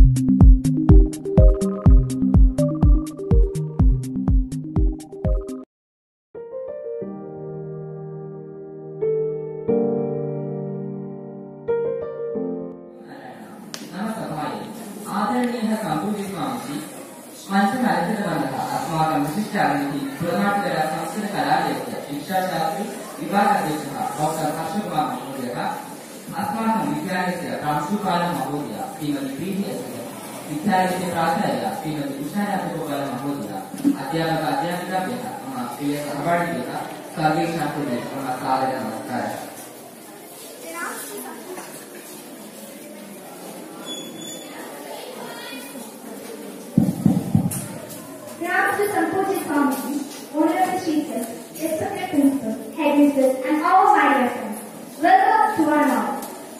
नमस्कार आदरणीयः सम्पूजिस्वामिजि मञ्चमर्जितवन्तः अस्माकं विशिष्टातिथिः पुरमाटकर संस्कृतकलालयस्य शिक्षाशास्त्री विभागाध्यक्षः डाक्टर् हर्षकुमार महोदयः अस्माकं विद्यालयस्य प्रांशुपालः महोदय श्रीमती प्रीति अस्ति विद्यालयस्य प्राचार्य श्रीमती उषाराजगोपाल महोदय अध्यापक अध्यापिकाभ्यः मम प्रियसहपाठिभ्यः सर्वेषां कृते मम सादरनमस्कारः Grants to Sampoji Swamiji, owner of the Jesus, respected principal, headmisters, and all my dear friends. Welcome to our knowledge.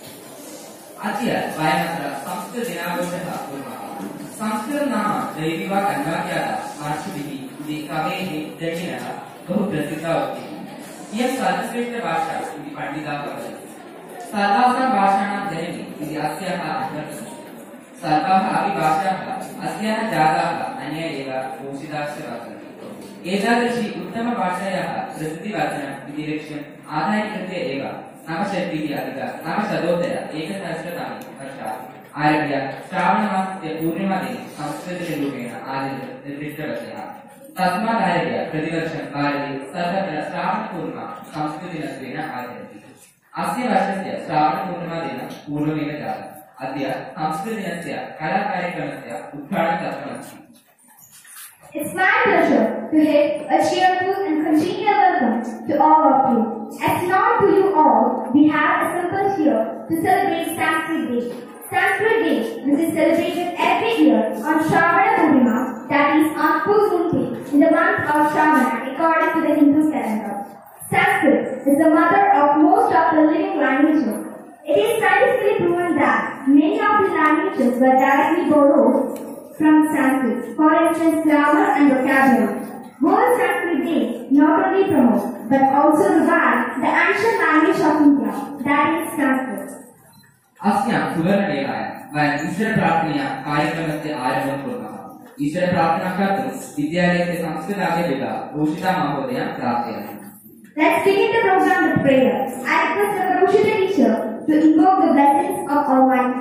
अद्य वयमत्र संस्कृतदिनाघोषः कुर्मः संस्कृतं नाम दैविवा कन्वाख्याता महर्षिभिः इति कवेः जनिनः बहु प्रसिद्धा उक्तिः इयं सर्वश्रेष्ठभाषा इति पण्डिताः वदन्ति सर्वासां भाषाणां जननी इति अस्याः अर्थः सर्वाः अपि भाषाः अस्याः जाताः अन्य एव घोषिताश्च वर्तन्ते एतादृशी उत्तमभाषायाः प्रसिद्धिवर्धनम् इति लक्ष्यम् आधारीकृत्य एव नवषष्टिः अधिक नवशतोत्तर एकसहस्रतमे वर्षात् आरभ्य श्रावणमासस्य पूर्णिमादिने संस्कृतरूपेण आचरित निर्दिष्टवर्षः तस्मादारभ्य प्रतिवर्षं भारते सर्वत्र श्रावणपूर्णिमा संस्कृतदिनत्वेन आचरन्ति अस्य वर्षस्य श्रावणपूर्णिमादिनं पूर्वमेव जातम् अद्य संस्कृतदिनस्य कलाकार्यक्रमस्य उद्घाटनतत्त्वमस्ति It's my pleasure to give a cheerful and congenial welcome to all of you. As known to you all, we have assembled here to celebrate Sanskrit Day. Sanskrit Day, which is celebrated every year on Shravana Purnima, that is on full moon day in the month of Shravana according to the Hindu calendar. Sanskrit is the mother of most of the living languages. It is scientifically proven that many of the languages were directly borrowed from Sanskrit, for instance, grammar and vocabulary. World Sanskrit Day not only promotes but also revives the ancient language of India, that is Sanskrit. अस्यां सुवर्णदेवाय वयम् ईश्वरप्रार्थनया कार्यक्रमस्य आरम्भं कुर्मः ईश्वरप्रार्थना कर्तुं विद्यालयस्य संस्कृताध्यापिका भूषिता महोदया प्रार्थयामि Let's begin the program with prayer. I request the Karushita teacher to invoke the blessings of Almighty.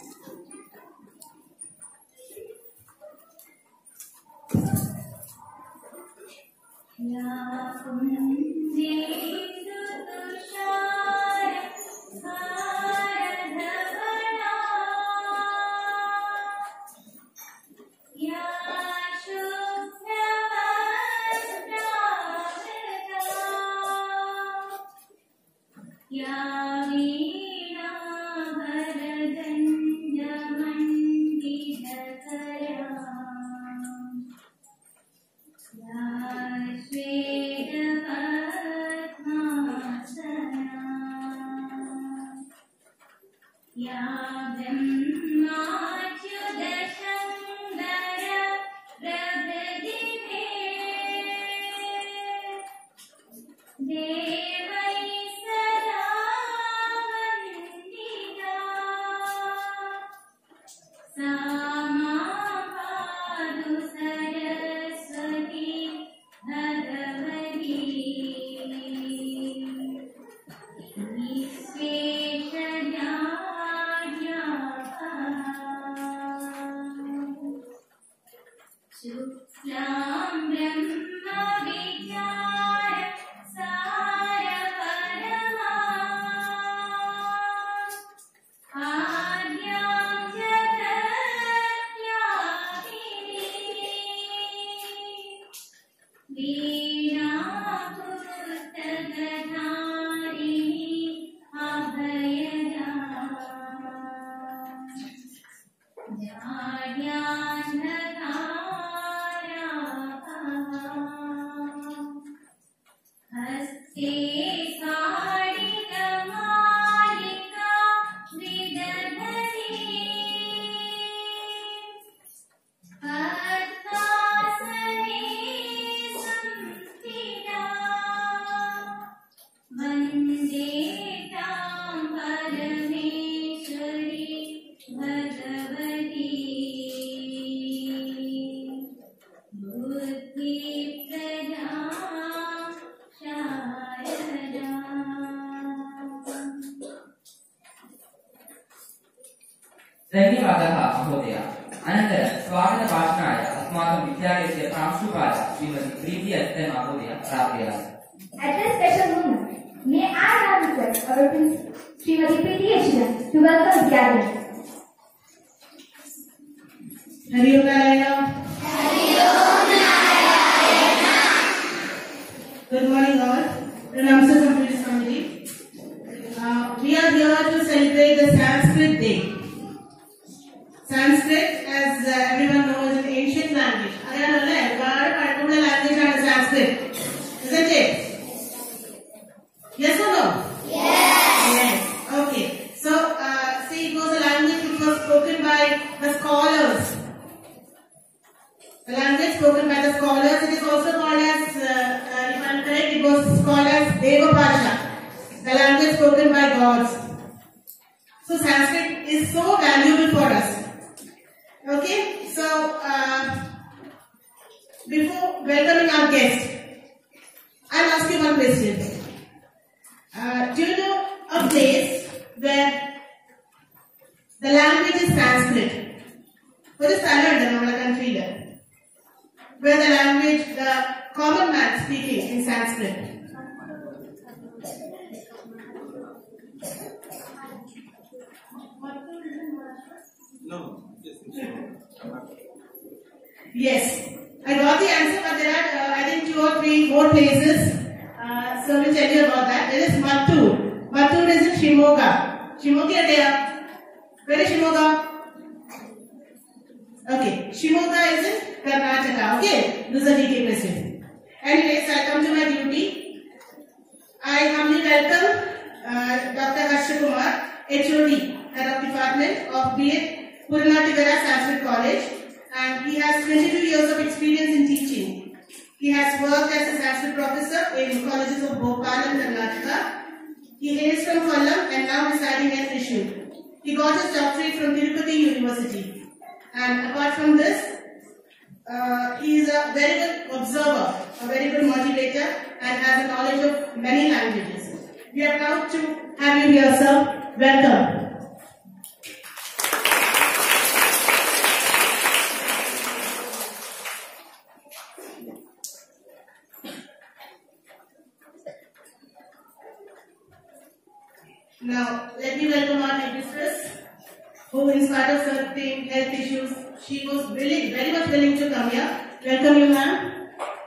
या वीणा भरदण्डमण्डितकरा या श्वेतपद्मासना या ब्रह्माच्युतशङ्कर प्रभृतिमे देवै सदा वन्दिता सा मा पातु सरस्वती भगवती विश्वेशजाड्यापहा शुक्लां ब्रह्मविचार सारपरमा आद्यां जगत्यापिनी वीणापुस्तकधारिणी अभयदा हस्ते काडितमालिका विदधति पद्मासने संस्थिता वन्दे तां परमेश्वरी भगवती धन्यवादः महोदय अनन्तरं स्वागतभाषणाय अस्माकं विद्यालयस्य प्रांशुपाल श्रीमती प्रीति अस्ते महोदय प्रार्थयामि At this special moment, may I now request our Prince, Srimati Preeti Yashidan, to welcome the gathering. Hari Om Narayan Good morning all. Pranam sir from British Committee. Uh, we are here to celebrate the Sanskrit Day. Sanskrit, as uh, everyone knows, is an ancient language. അറിയാമല്ലേ ഒരുപാട് പഴക്കമുള്ള language ആണ് Sanskrit Isn't it? Yes or no? Yes. Okay. So, uh, see, it was a language which was spoken by the scholars. The language spoken by the scholars, it is also called as, uh, uh, if I'm correct, it was called as Deva Pasha, the language spoken by gods. So Sanskrit is so valuable for us. Okay, so uh, before welcoming our guest, I'll ask you one question. Uh, do you know a place where the language is Sanskrit? ഒരു സ്ഥലമുണ്ട് നമ്മുടെ കൺട്രിയില് where the language, the common man speaking in Sanskrit. Yes, I got the answer, but there are, uh, I think, two or three more places. Uh, so we'll tell you about that. There is Mattur. Mattur is in Shimoga. Shimoga, India. Where is Shimoga? Okay, Shimoga is in Karnataka. Okay, this is a GK question. Anyways, I come to my duty. I humbly welcome uh, Dr. Harsha Kumar, HOD, Head of Department of B.Ed, Puranatigara Sanskrit College, and he has 22 years of experience in teaching. He has worked as a Sanskrit professor in colleges of Bhopal and Karnataka. He hails from Kollam and now residing at Thrissur. He got his doctorate from Tirupati University. And apart from this, uh, he is a very good observer, a very good motivator, and has a knowledge of many languages. We are proud to have you here, sir. Welcome. Now, let me welcome our headmistress, who in spite of certain health issues, she was willing, very much willing to come here. Welcome you, ma'am.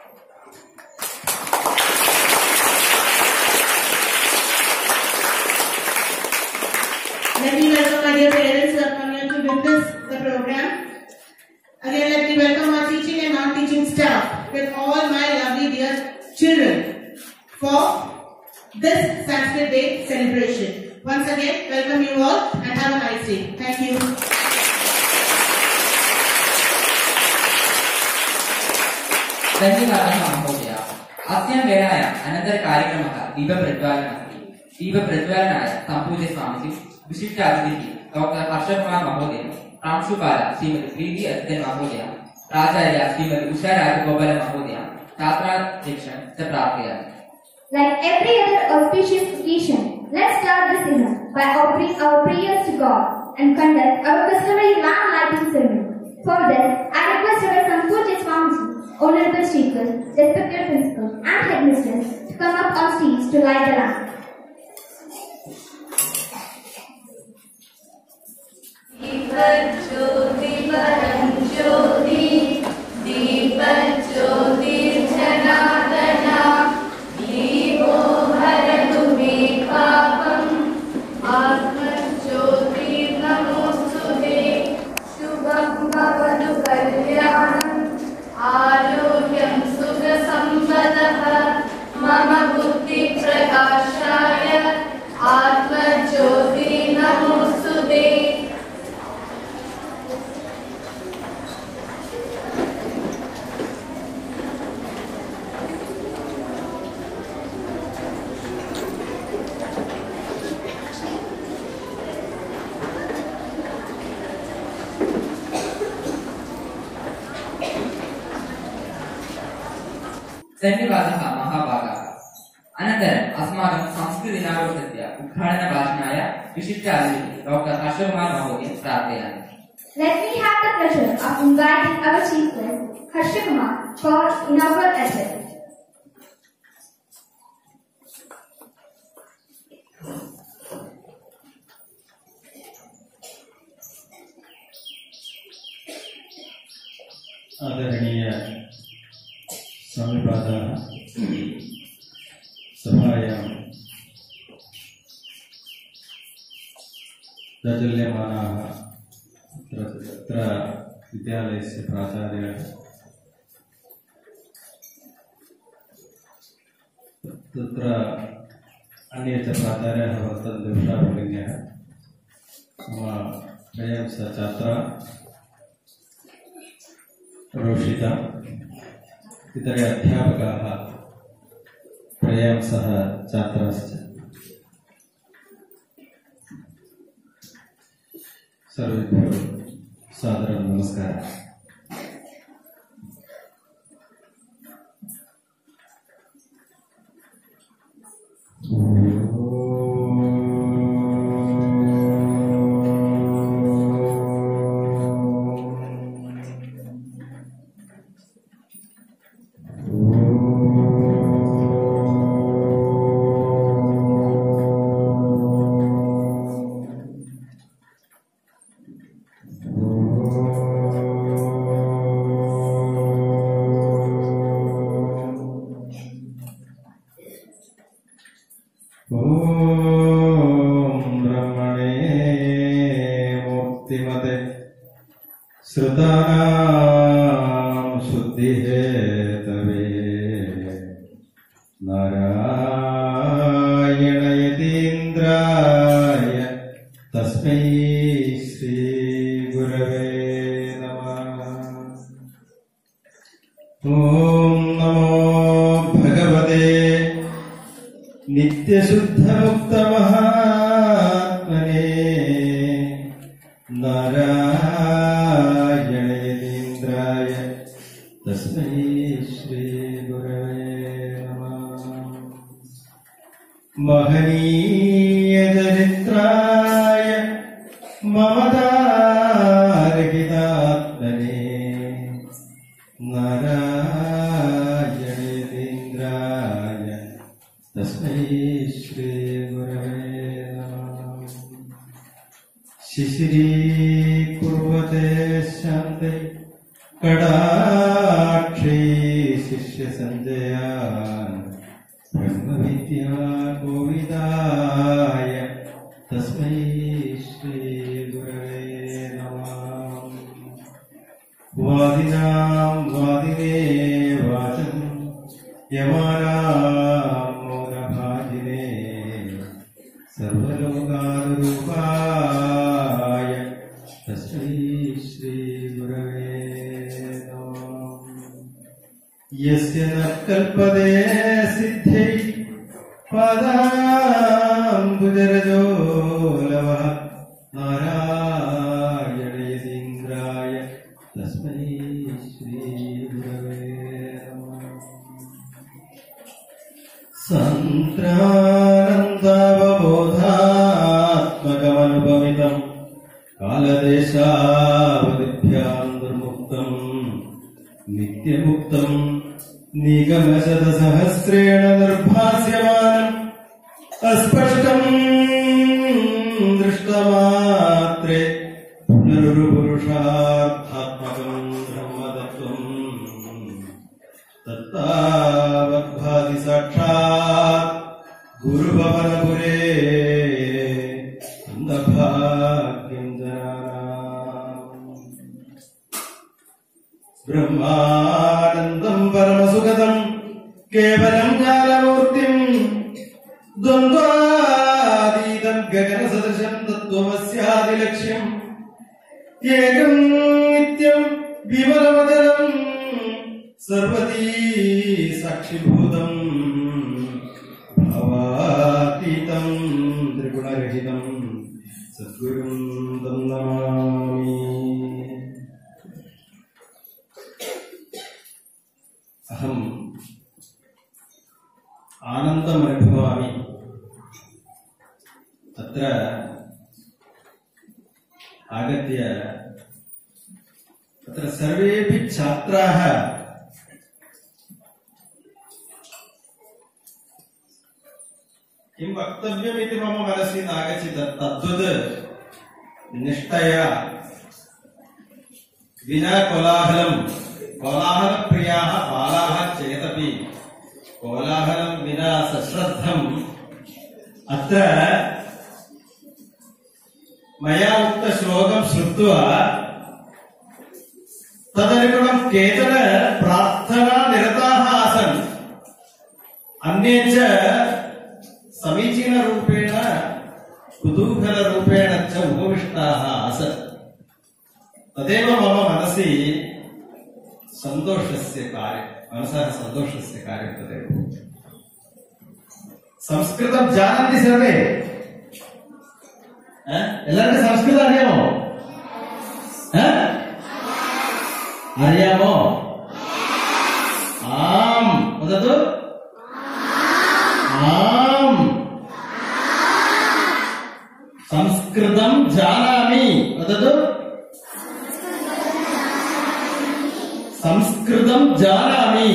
Let me welcome my dear parents who have come here to witness the program. Again, let me welcome our teaching and non-teaching staff with all my lovely dear children for this Sanskrit Day celebration. Once again, welcome you all and have a nice day. Thank you. धन्यवादः महोदय अस्यां वेलायाम् अनन्तरकार्यक्रमः दीपप्रज्वालनः अस्ति दीपप्रज्वालनाय सम्पूज्य स्वामिजि विशिष्टातिथिः doctor Harshkumar महोदय प्रांशुपाल श्रीमती प्रीति अस्ते महोदय प्राचार्य श्रीमती उषा राजगोपाल महोदय छात्राध्यक्ष च प्रार्थयामि Like every other auspicious occasion, let's start this event by offering our prayers to God and conduct our customary lamp lighting ceremony. For this, I request our Sampuja Swamiji, honorable speakers, respected principals, and headmistress to come up on stage to light the lamp. Deepjyoti परं ज्योति दीपज्योतिर्जनार्दना दीपो भरतु मे पापम् आत्मज्योतिर्नमोऽस्तु ते शुभं भवतु कल्याणम् आरोग्यं सुखसम्पदः मम बुद्धिप्रकाशाय आत्मज्योतिर्नमोऽस्तु ते धन्यवादः महाभागः अनन्तरं अनन्तरम् अस्माकं संस्कृतदिनावसरस्य उद्घाटनभाषणाय विशिष्टातिथिः डाक्टर् हर्षकुमार महोदय प्रार्थयामि Let me have the pleasure of inviting our chief guest, Harshakumar, for inaugural address. आदरणीय स्वामिपादाः सभायां प्रज्वल्यमानाः तत्र तत्र विद्यालयस्य प्राचार्याः तत्र अन्ये च प्राचार्याः वर्तन्ते उषाभगिन्यः मम वयं स छात्रा रोषिता इतरे अध्यापकाः त्रयं सह छात्राश्च सर्वेभ्यो सादरं नमस्कारः ॐ ब्रह्मणे मूर्तिमते श्रुतानां शुद्धिहेतवे नारायणयतीन्द्राय तस्मै श्रीगुरवे नमः ॐ नमो भगवते नित्यशुद्धमुक्तमहात्मने नारायणेन्द्राय तस्मै श्रीगुरवे नमः महनीयचरित्राय ममतार्कितात्मने नारायणेन्द्राय तस्मै श्रीगुरवे नमः शिशिरीकुर्वते शान्ते कडाक्षी शिष्यसञ्जयान् ब्रह्मविद्या कोविदाय तस्मै श्रीगुरवे नमः वादिनां वादिने वाचम् यमानां मौनभाजिने सर्वलोकानुरूपाय तस्मै श्रीगुरवे नमः यस्य न कल्पते सिद्धै पादाम्बुजरजो लवः नारायणयतीन्द्राय तस्मै श्रीगुरवे नमः सन्त्रानन्दावबोधात्मकमनुपमितम् कालदेशावधिभ्याम् दुर्मुक्तम् नित्यमुक्तम् निगमशतसहस्रेण निर्भास्यमानम् अस्पष्टम् दृष्टमात्रे पुनरुपुरुषार्थात्मकम् ब्रह्मतत्त्वम् तत्तावद्भाति साक्षात् गुरुभवनपुरे अन्धभाग्यम् जनानाम् ब्रह्मानन्दम् परमसुगतम् केवलम् ज्ञानमूर्तिम् द्वन्द्वातीतम् गगनसदृशम् तत्त्वमस्यादिलक्ष्यम् एकम् नित्यम् विमलवदनम् सर्वती साक्षिभूतम् भावातीतम् त्रिगुणरहितम् सद्गुरुम् तं नमामि अहम् आनन्द आनन्दम् अनुभवामि अत्र आगत्य तत्र सर्वेपि छात्राः किं वक्तव्यमिति मम मनसि नागच्छति तत्- तद्वत् निष्ठया विना कोलाहलं कोलाहलप्रियाः बालाः चेदपि कोलाहलं विना सश्रद्धम् अत्र मया उक्तश्लोकं श्रुत्वा तदनुगुणं केचन प्रार्थनानिरताः आसन् अन्ये च समीचीनरूपेण कुतूहलरूपेण च उपविष्टाः आसन् तदेव मम मनसि सन्तोषस्य कार्यं मनसः सन्तोषस्य कार्यं तदेव സംസ്കൃതം ജാനന്തി സർവേ ഏ? എല്ലാവർക്കും സംസ്കൃതം അറിയാമോ ഏ? അറിയാമോ ആം വദതു ആം സംസ്കൃതം ജാനാമി വദതു സംസ്കൃതം ജാനാമി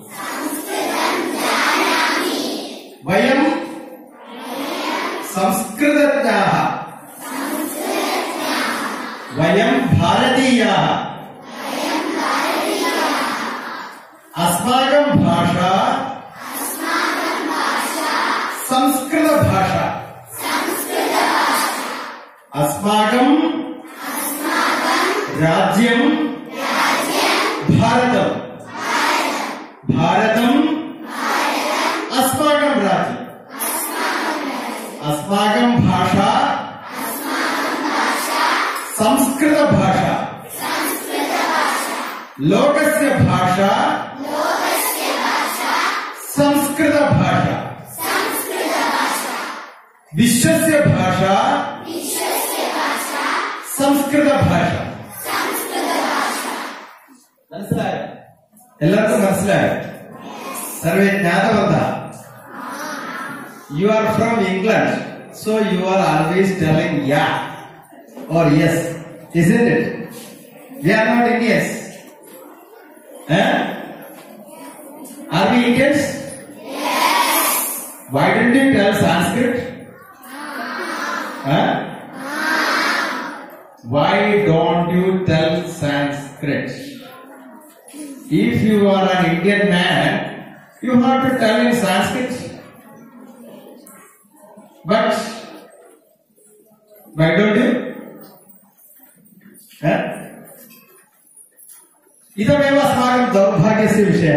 വയം സംസ്കൃതജ്ഞാः വയം ഭാരതീയാः अस्माकं भाषा संस्कृतभाषा अस्माकं राज्यं भारतं भारतं अस्माकं राज्यम् अस्माकं भाषा संस्कृतभाषा लोकस्य भाषा संस्कृतभाषा विश्वस्य भाषा സംസ്കൃതഭാഷ മനസ്സിലായോ എല്ലാവർക്കും മനസ്സിലായോ സർവേ ജ്ഞാതവന്ത you are from England so you are always telling ya or yes isn't it we are not indians eh? are we indians yes why didn't you tell sanskrit huh? why don't you tell sanskrit if you are an indian man you have to tell in sanskrit but why don't you huh? ഇതമേവ അസ്മാകം ദൗർഭാഗ്യസ്യ വിഷയ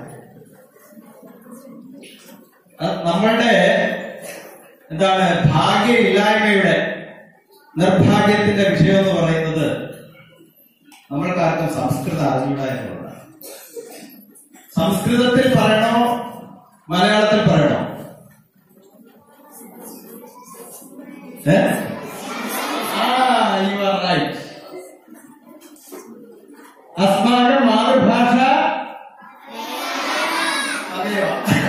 നമ്മളുടെ എന്താണ് ഭാഗ്യമില്ലായ്മയുടെ നിർഭാഗ്യത്തിന്റെ വിഷയം എന്ന് പറയുന്നത് നമ്മൾക്കാർക്കും സംസ്കൃതം അറിഞ്ഞൂട എന്നുള്ളതാണ് സംസ്കൃതത്തിൽ പറയണോ മലയാളത്തിൽ പറയണോ ഏ ആ യു ആർ റൈറ്റ് അസ്മാകം മാതൃഭാഷ അതെയോ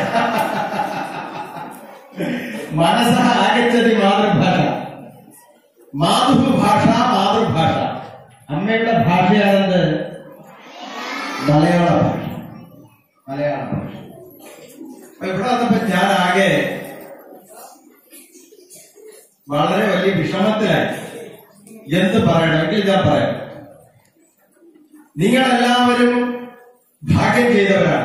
മനസ്സ ആഗച്ഛതി മാതൃഭാഷ മാതൃഭാഷ മാതൃഭാഷ അമ്മയുടെ ഭാഷയാണെന്ത് മലയാള ഭാഷ മലയാള ഭാഷ അപ്പൊ ഇവിടെ വന്നപ്പോ ഞാൻ ആകെ വളരെ വലിയ വിഷമത്തിലായി എന്ത് പറയണമെങ്കിൽ ഞാൻ പറയാം നിങ്ങളെല്ലാവരും ഭാഗ്യം ചെയ്തവരാണ്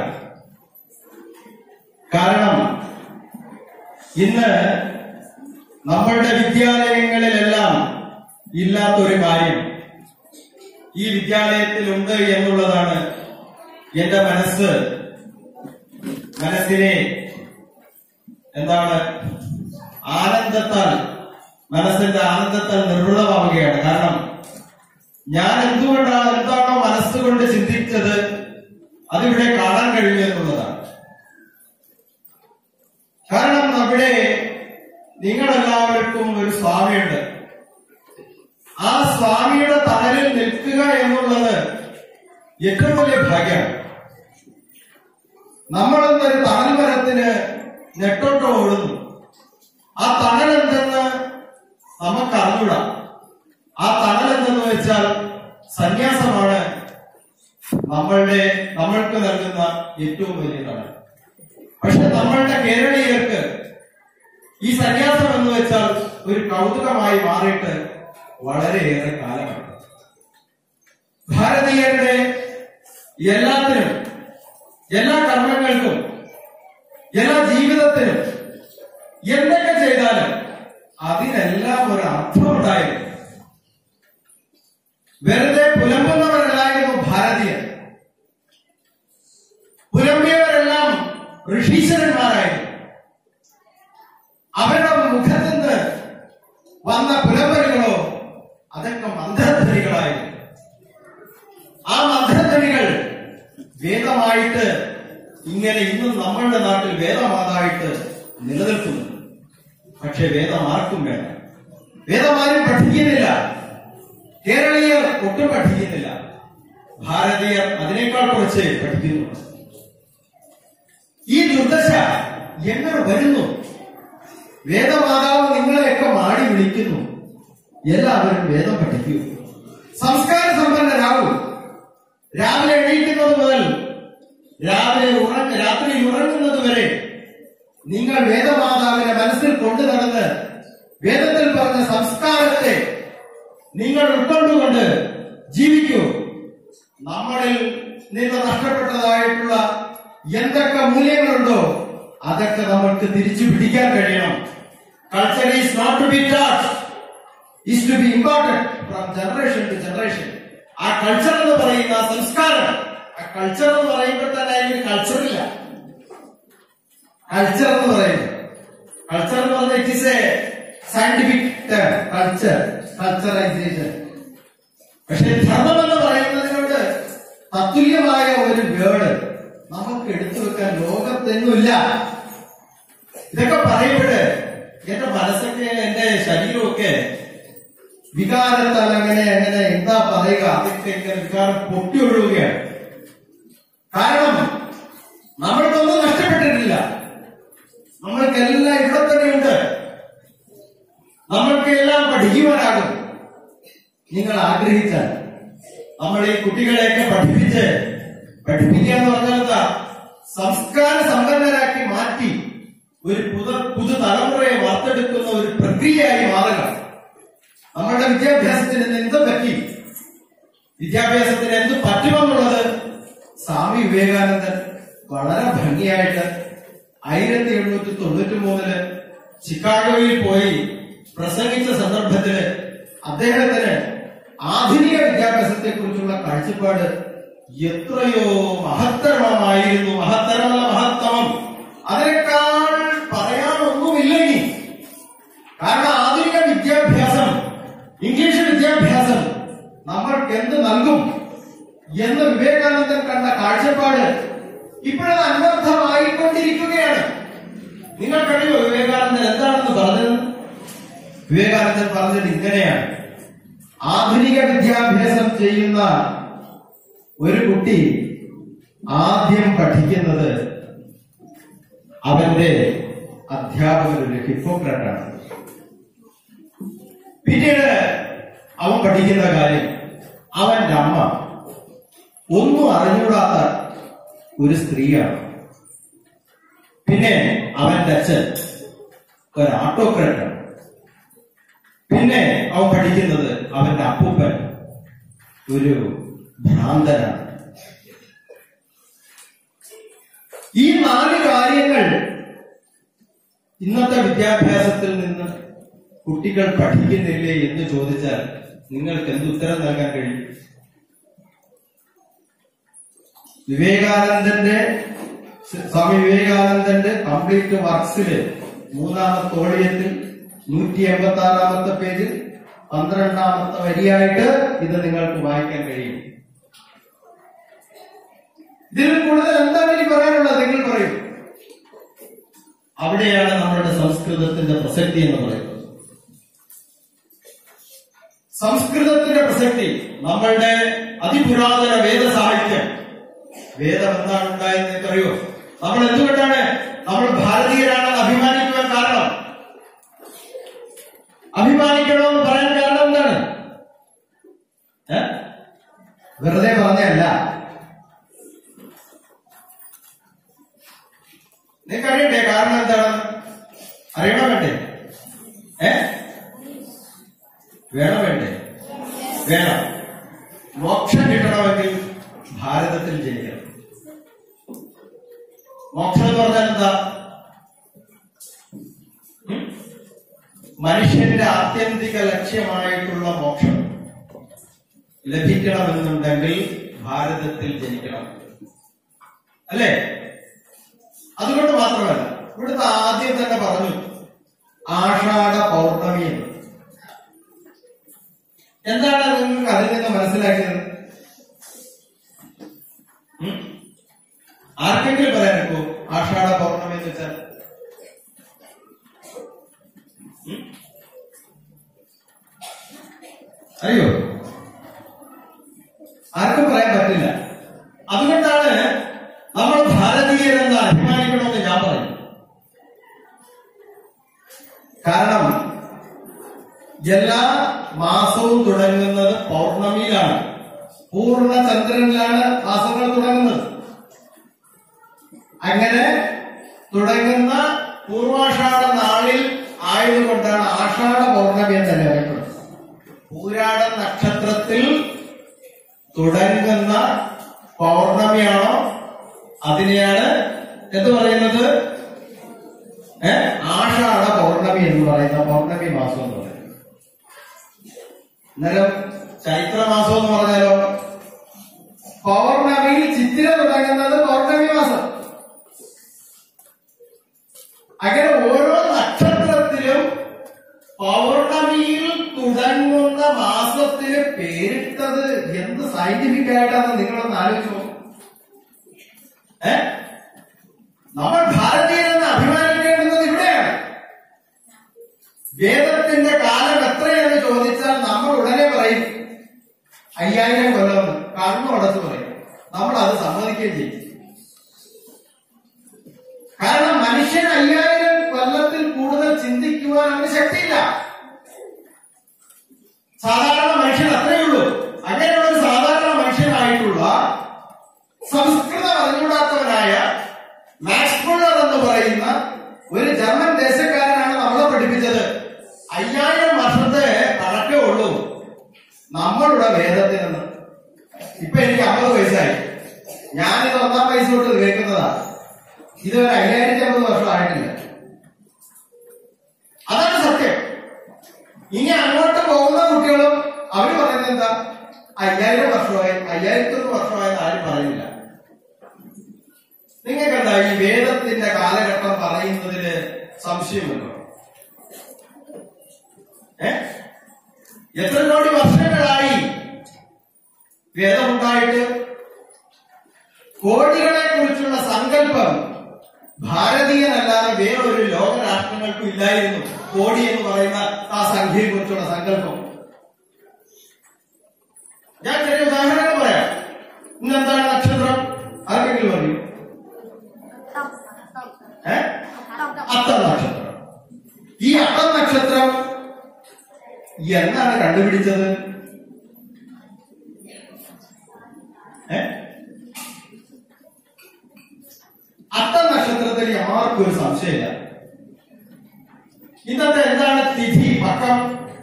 കാരണം ഇന്ന് നമ്മളുടെ വിദ്യാലയങ്ങളിലെല്ലാം ഇല്ലാത്തൊരു കാര്യം ഈ വിദ്യാലയത്തിലുണ്ട് എന്നുള്ളതാണ് എന്റെ മനസ്സ് മനസ്സിനെ എന്താണ് ആനന്ദത്താൽ മനസ്സിന്റെ ആനന്ദത്താൽ നിർവൃതമാവുകയാണ് കാരണം ഞാൻ എന്തുകൊണ്ടാണ് എന്താണോ മനസ്സുകൊണ്ട് ചിന്തിച്ചത് അതിവിടെ കാണാൻ കഴിഞ്ഞു എന്നുള്ളതാണ് കാരണം അവിടെ നിങ്ങളെല്ലാവർക്കും ഒരു സ്വാമിയുണ്ട് ആ സ്വാമിയുടെ തണലിൽ നിൽക്കുക എന്നുള്ളത് ഏറ്റവും വലിയ ഭാഗ്യമാണ് നമ്മളൊന്നൊരു തണൽ മരത്തിന് നെട്ടോട്ടം ഓടുന്നു ആ തണൽ എന്തെന്ന് നമുക്ക് അറിഞ്ഞൂടാ ആ തണൽ എന്തെന്ന് വെച്ചാൽ സന്യാസമാണ് നമ്മളുടെ നമ്മൾക്ക് നൽകുന്ന ഏറ്റവും വലിയ തണൽ പക്ഷെ നമ്മളുടെ കേരളീയർക്ക് ഈ സന്യാസം എന്ന് വെച്ചാൽ ഒരു കൗതുകമായി മാറിയിട്ട് വളരെയേറെ കാലമാണ് ഭാരതീയരുടെ എല്ലാത്തിനും എല്ലാ കർമ്മങ്ങൾക്കും എല്ലാ ജീവിതത്തിനും എന്തൊക്കെ ചെയ്താലും അതിനെല്ലാം ഒരു അർത്ഥമുണ്ടായിരുന്നു വെറുതെ പുലമ്പുന്നവരല്ലായിരുന്നു ഭാരതീയർ പുലമ്പിയവരെല്ലാം ഋഷീശ്വരന്മാരായിരുന്നു അവരുടെ മുഖത്ത് നിന്ന് വന്ന പുലമ്പലുകളോ അതൊക്കെ മന്ത്രധ്വനികളായിരുന്നു ആ മന്ത്രധ്വനികൾ വേദമായിട്ട് ഇങ്ങനെ ഇന്നും നമ്മളുടെ നാട്ടിൽ വേദമാതായിട്ട് നിലനിൽക്കുന്നു പക്ഷെ വേദം ആർക്കും വേണ്ട വേദമാരും പഠിക്കുന്നില്ല കേരളീയർ ഒട്ടും പഠിക്കുന്നില്ല ഭാരതീയർ അതിനേക്കാൾ കുറച്ച് പഠിക്കുന്നു ഈ ദുർദശ എങ്ങനെ വരുന്നു വേദമാതാവ് നിങ്ങളെയൊക്കെ മാടി വിളിക്കുന്നു എല്ലാവരും വേദം പഠിക്കൂ സംസ്കാര സമ്പന്നരാകൂ രാവിലെ എണീക്കുന്നത് മുതൽ രാവിലെ ഉറങ്ങ രാത്രി ഉറങ്ങുന്നത് വരെ നിങ്ങൾ വേദമാതാവിനെ മനസ്സിൽ കൊണ്ടു നടന്ന് വേദത്തിൽ പറഞ്ഞ സംസ്കാരത്തെ നിങ്ങൾ ഉൾക്കൊണ്ടുകൊണ്ട് ജീവിക്കൂ നമ്മളിൽ നിന്ന് നഷ്ടപ്പെട്ടതായിട്ടുള്ള എന്തൊക്കെ മൂല്യങ്ങളുണ്ടോ അതൊക്കെ നമ്മൾക്ക് തിരിച്ചു പിടിക്കാൻ കഴിയണം culture is not to be taught is to be important from generation to generation ആ കൾച്ചർ എന്ന് പറയുന്ന ആ സംസ്കാരം ആ കൾച്ചർ എന്ന് പറയുമ്പോൾ തന്നെ അതിന് കൾച്ചർ ഇല്ല കൾച്ചർ എന്ന് പറയുന്നത് കൾച്ചർ എന്ന് പറഞ്ഞാൽ it is a scientific term culture culturisation പക്ഷെ ധർമ്മം എന്ന് പറയുന്നതിനോട് തത്തുല്യമായ ഒരു വേർഡ് നമുക്ക് എടുത്തു വെക്കാൻ ലോകത്തെങ്ങുമില്ല ഇതൊക്കെ പറയുമ്പോഴ് എന്റെ മനസ്സൊക്കെ എന്റെ ശരീരമൊക്കെ വികാരത്താൽ അങ്ങനെ അങ്ങനെ എന്താ പറയുക അതൊക്കെ ഇങ്ങനെ വികാരം പൊട്ടി ഒഴുകുകയാണ് കാരണം നമ്മൾക്കൊന്നും നഷ്ടപ്പെട്ടിട്ടില്ല നമ്മൾക്കെല്ലാം ഇവിടെ തന്നെയുണ്ട് നമ്മൾക്ക് എല്ലാം പഠിക്കുവാനാകും നിങ്ങൾ ആഗ്രഹിച്ചാൽ നമ്മൾ ഈ കുട്ടികളെയൊക്കെ പഠിപ്പിച്ച് പഠിപ്പിക്കുക എന്ന് പറഞ്ഞാൽ എന്താ സംസ്കാര സമ്പന്നരാക്കി മാറ്റി ഒരു പുതു പുതുതലമുറയെ വാർത്തെടുക്കുന്ന ഒരു പ്രക്രിയയായി മാറുക നമ്മളുടെ വിദ്യാഭ്യാസത്തിന് ഇന്ന് എന്ത് പറ്റി വിദ്യാഭ്യാസത്തിന് എന്ത് പറ്റുമെന്നുള്ളത് സ്വാമി വിവേകാനന്ദൻ വളരെ ഭംഗിയായിട്ട് ആയിരത്തി എണ്ണൂറ്റി തൊണ്ണൂറ്റി മൂന്നില് ചിക്കാഗോയിൽ പോയി പ്രസംഗിച്ച സന്ദർഭത്തില് അദ്ദേഹത്തിന് ആധുനിക വിദ്യാഭ്യാസത്തെ കുറിച്ചുള്ള കാഴ്ചപ്പാട് എത്രയോ മഹത്തരമായിരുന്നു മഹത്തരമല്ല മഹത്തമം അതിനേക്കാൾ പറയാനൊന്നുമില്ലെങ്കിൽ കാരണം ആധുനിക വിദ്യാഭ്യാസം ഇംഗ്ലീഷ് വിദ്യാഭ്യാസം നമ്മൾക്ക് എന്ത് നൽകും എന്ന് വിവേകാനന്ദൻ കണ്ട കാഴ്ചപ്പാട് ഇപ്പോഴത് അന്വർത്ഥമായിക്കൊണ്ടിരിക്കുകയാണ് നിങ്ങൾക്കറിയോ വിവേകാനന്ദൻ എന്താണെന്ന് പറഞ്ഞത് വിവേകാനന്ദൻ പറഞ്ഞത് ഇങ്ങനെയാണ് ആധുനിക വിദ്യാഭ്യാസം ചെയ്യുന്ന ഒരു കുട്ടി ആദ്യം പഠിക്കുന്നത് അവന്റെ അധ്യാപകൻ ഒരു ഹിപ്പോക്രാറ്റാണ് പിന്നീട് അവൻ പഠിക്കുന്ന കാര്യം അവന്റെ അമ്മ ഒന്നും അറിഞ്ഞൂടാത്ത ഒരു സ്ത്രീയാണ് പിന്നെ അവന്റെ അച്ഛൻ ഒരു ആട്ടോക്രാറ്റാണ് പിന്നെ അവൻ പഠിക്കുന്നത് അവന്റെ അപ്പൂപ്പൻ ഒരു ഭ്രാന്തനാണ് ഈ നാല് കാര്യങ്ങൾ ഇന്നത്തെ വിദ്യാഭ്യാസത്തിൽ നിന്ന് കുട്ടികൾ പഠിക്കുന്നില്ലേ എന്ന് ചോദിച്ചാൽ നിങ്ങൾക്ക് എന്ത് ഉത്തരം നൽകാൻ കഴിയും വിവേകാനന്ദന്റെ സ്വാമി വിവേകാനന്ദന്റെ കംപ്ലീറ്റ് വർക്സില് മൂന്നാമത്തെ ഓളിയത്തിൽ നൂറ്റി എൺപത്തി ആറാമത്തെ പേജിൽ പന്ത്രണ്ടാമത്തെ വരിയായിട്ട് ഇത് നിങ്ങൾക്ക് വായിക്കാൻ കഴിയും ഇതിൽ കൂടുതൽ എന്താണ് ഇനി പറയാനുള്ളത് നിങ്ങൾ പറയും അവിടെയാണ് നമ്മളുടെ സംസ്കൃതത്തിന്റെ പ്രസക്തി എന്ന് പറയുന്നത് സംസ്കൃതത്തിന്റെ പ്രസക്തി നമ്മളുടെ അതിപുരാതന വേദ സാഹിത്യം വേദം എന്താണ് ഉണ്ടായത് നിങ്ങൾക്കറിയോ നമ്മൾ എന്തുകൊണ്ടാണ് നമ്മൾ ഭാരതീയരാണെന്ന് അഭിമാനിക്കുവാൻ കാരണം അഭിമാനിക്കണമെന്ന് പറയാൻ കാരണം എന്താണ് ഏ? വെറുതെ പറഞ്ഞല്ല നിങ്ങൾക്ക് അറിയണ്ടേ കാരണം എന്താണ് അറിയണം വേണ്ടേ ഏ വേണം വേണ്ടേ വേണം മോക്ഷം കിട്ടണമെങ്കിൽ ഭാരതത്തിൽ ജനിക്കണം മോക്ഷം എന്ന് പറഞ്ഞാൽ എന്താ ഉം? മനുഷ്യന്റെ ആത്യന്തിക ലക്ഷ്യമായിട്ടുള്ള മോക്ഷം ലഭിക്കണമെന്നുണ്ടെങ്കിൽ ഭാരതത്തിൽ ജനിക്കണം അല്ലേ അതുകൊണ്ട് മാത്രമല്ല ഇവിടുത്തെ ആദ്യം തന്നെ പറഞ്ഞു ആഷാഢ പൗർണമി എന്ന് എന്താണ് നിങ്ങൾക്ക് അതിൽ നിന്ന് മനസ്സിലാക്കിയത് ഉം? ആർക്കെങ്കിലും പറയാൻ പറ്റുമോ ആഷാഢ പൗർണമി എന്ന് വെച്ചാൽ ഉം? അറിയോ ആർക്കും പറയാൻ പറ്റില്ല അതുകൊണ്ടാണ് നമ്മൾ ഭാരതീയരെന്ന് അഭിമാനിക്കണമെന്ന് ഞാൻ പറയും കാരണം എല്ലാ മാസവും തുടങ്ങുന്നത് പൗർണമിയിലാണ് പൂർണ്ണ ചന്ദ്രനിലാണ് മാസങ്ങൾ തുടങ്ങുന്നത് അങ്ങനെ തുടങ്ങുന്ന പൂർവാഷാഢ നാളിൽ ആയതുകൊണ്ടാണ് ആഷാഢ പൗർണമി എന്ന് തന്നെ അറിയപ്പെടുന്നത് പൂരാട നക്ഷത്രത്തിൽ തുടങ്ങുന്ന പൗർണമിയാണോ അതിനെയാണ് എന്ത് പറയുന്നത് ഏ ആഷാഢ പൗർണമി എന്ന് പറയുന്ന പൗർണമി മാസം എന്ന് പറയുന്നത് അന്നേരം ചൈത്ര മാസം എന്ന് പറഞ്ഞാലോ പൗർണമിയിൽ ചിത്തിര തുടങ്ങുന്നത് പൗർണമി മാസം അങ്ങനെ ഓരോ നക്ഷത്രത്തിലും പൗർണമിയിൽ തുടങ്ങുന്ന മാസത്തിന് പേരിട്ടത് എന്ത് സയന്റിഫിക് ആയിട്ടാണെന്ന് നിങ്ങളൊന്ന് ആലോചിച്ചു ഏ നമ്മൾ ഭാരതീയരെന്ന് അഭിമാനിക്കേണ്ടുന്നത് ഇവിടെയാണ് വേദത്തിന്റെ കാലം എത്രയെന്ന് ചോദിച്ചാൽ നമ്മൾ ഉടനെ പറയും അയ്യായിരം കൊല്ലം കണ്ണു അടച്ചു പറയും നമ്മൾ അത് സമ്മതിക്കുകയും ചെയ്യും കാരണം മനുഷ്യൻ അയ്യായിരം കൊല്ലത്തിൽ കൂടുതൽ ചിന്തിക്കുവാൻ അവന് ശക്തിയില്ല സാധാരണ മനുഷ്യൻ അത്രയേ ഉള്ളൂ അങ്ങനെയുള്ള ഒരു സാധാരണ മനുഷ്യനായിട്ടുള്ള സംസ്കൃതം അറിഞ്ഞുകൂടാത്തവനായ മാക്സ് മുള്ളർ എന്ന് പറയുന്ന ഒരു ജർമ്മൻ ദേശക്കാരനാണ് നമ്മളെ പഠിപ്പിച്ചത് അയ്യായിരം വർഷത്തെ കണക്കേ ഉള്ളൂ നമ്മളുടെ വേദത്തിൽ നിന്ന് ഇപ്പൊ എനിക്ക് അമ്പത് വയസ്സായി ഞാനിത് ഒന്നാം വയസ്സ് തൊട്ട് കേൾക്കുന്നതാ ഇതുവരെ അയ്യായിരത്തി അമ്പത് വർഷം ആയിട്ടില്ല അതാണ് സത്യം ഇനി അങ്ങോട്ട് പോകുന്ന കുട്ടികളും അവര് പറയുന്നത് എന്താ അയ്യായിരം വർഷമായി അയ്യായിരത്തി ഒന്ന് വർഷമായെന്ന് ആരും പറയുന്നില്ല നിങ്ങൾക്കെന്താ ഈ വേദത്തിന്റെ കാലഘട്ടം പറയുന്നതിന് സംശയമുണ്ടോ ഏ എത്ര കോടി വർഷങ്ങളായി വേദമുണ്ടായിട്ട് കോടികളെ കുറിച്ചുള്ള സങ്കല്പം ഭാരതീയനല്ലാതെ വേറൊരു ലോകരാഷ്ട്രങ്ങൾക്കും ഇല്ലായിരുന്നു കോടി എന്ന് പറയുന്ന ആ സംഖ്യയെ കുറിച്ചുള്ള സങ്കല്പം ഞാൻ ചെറിയ ഉദാഹരണങ്ങൾ പറയാം ഇന്ന് എന്താണ് നക്ഷത്രം ആർക്കെങ്കിലും പറയൂ ഏ അത്തം നക്ഷത്രം ഈ അത്തം നക്ഷത്രം എന്നാണ് കണ്ടുപിടിച്ചത് ഏ അത്തം നക്ഷത്രത്തിൽ ആർക്കും ഒരു സംശയമില്ല ഇന്നത്തെ എന്താണ് തിഥി പക്കം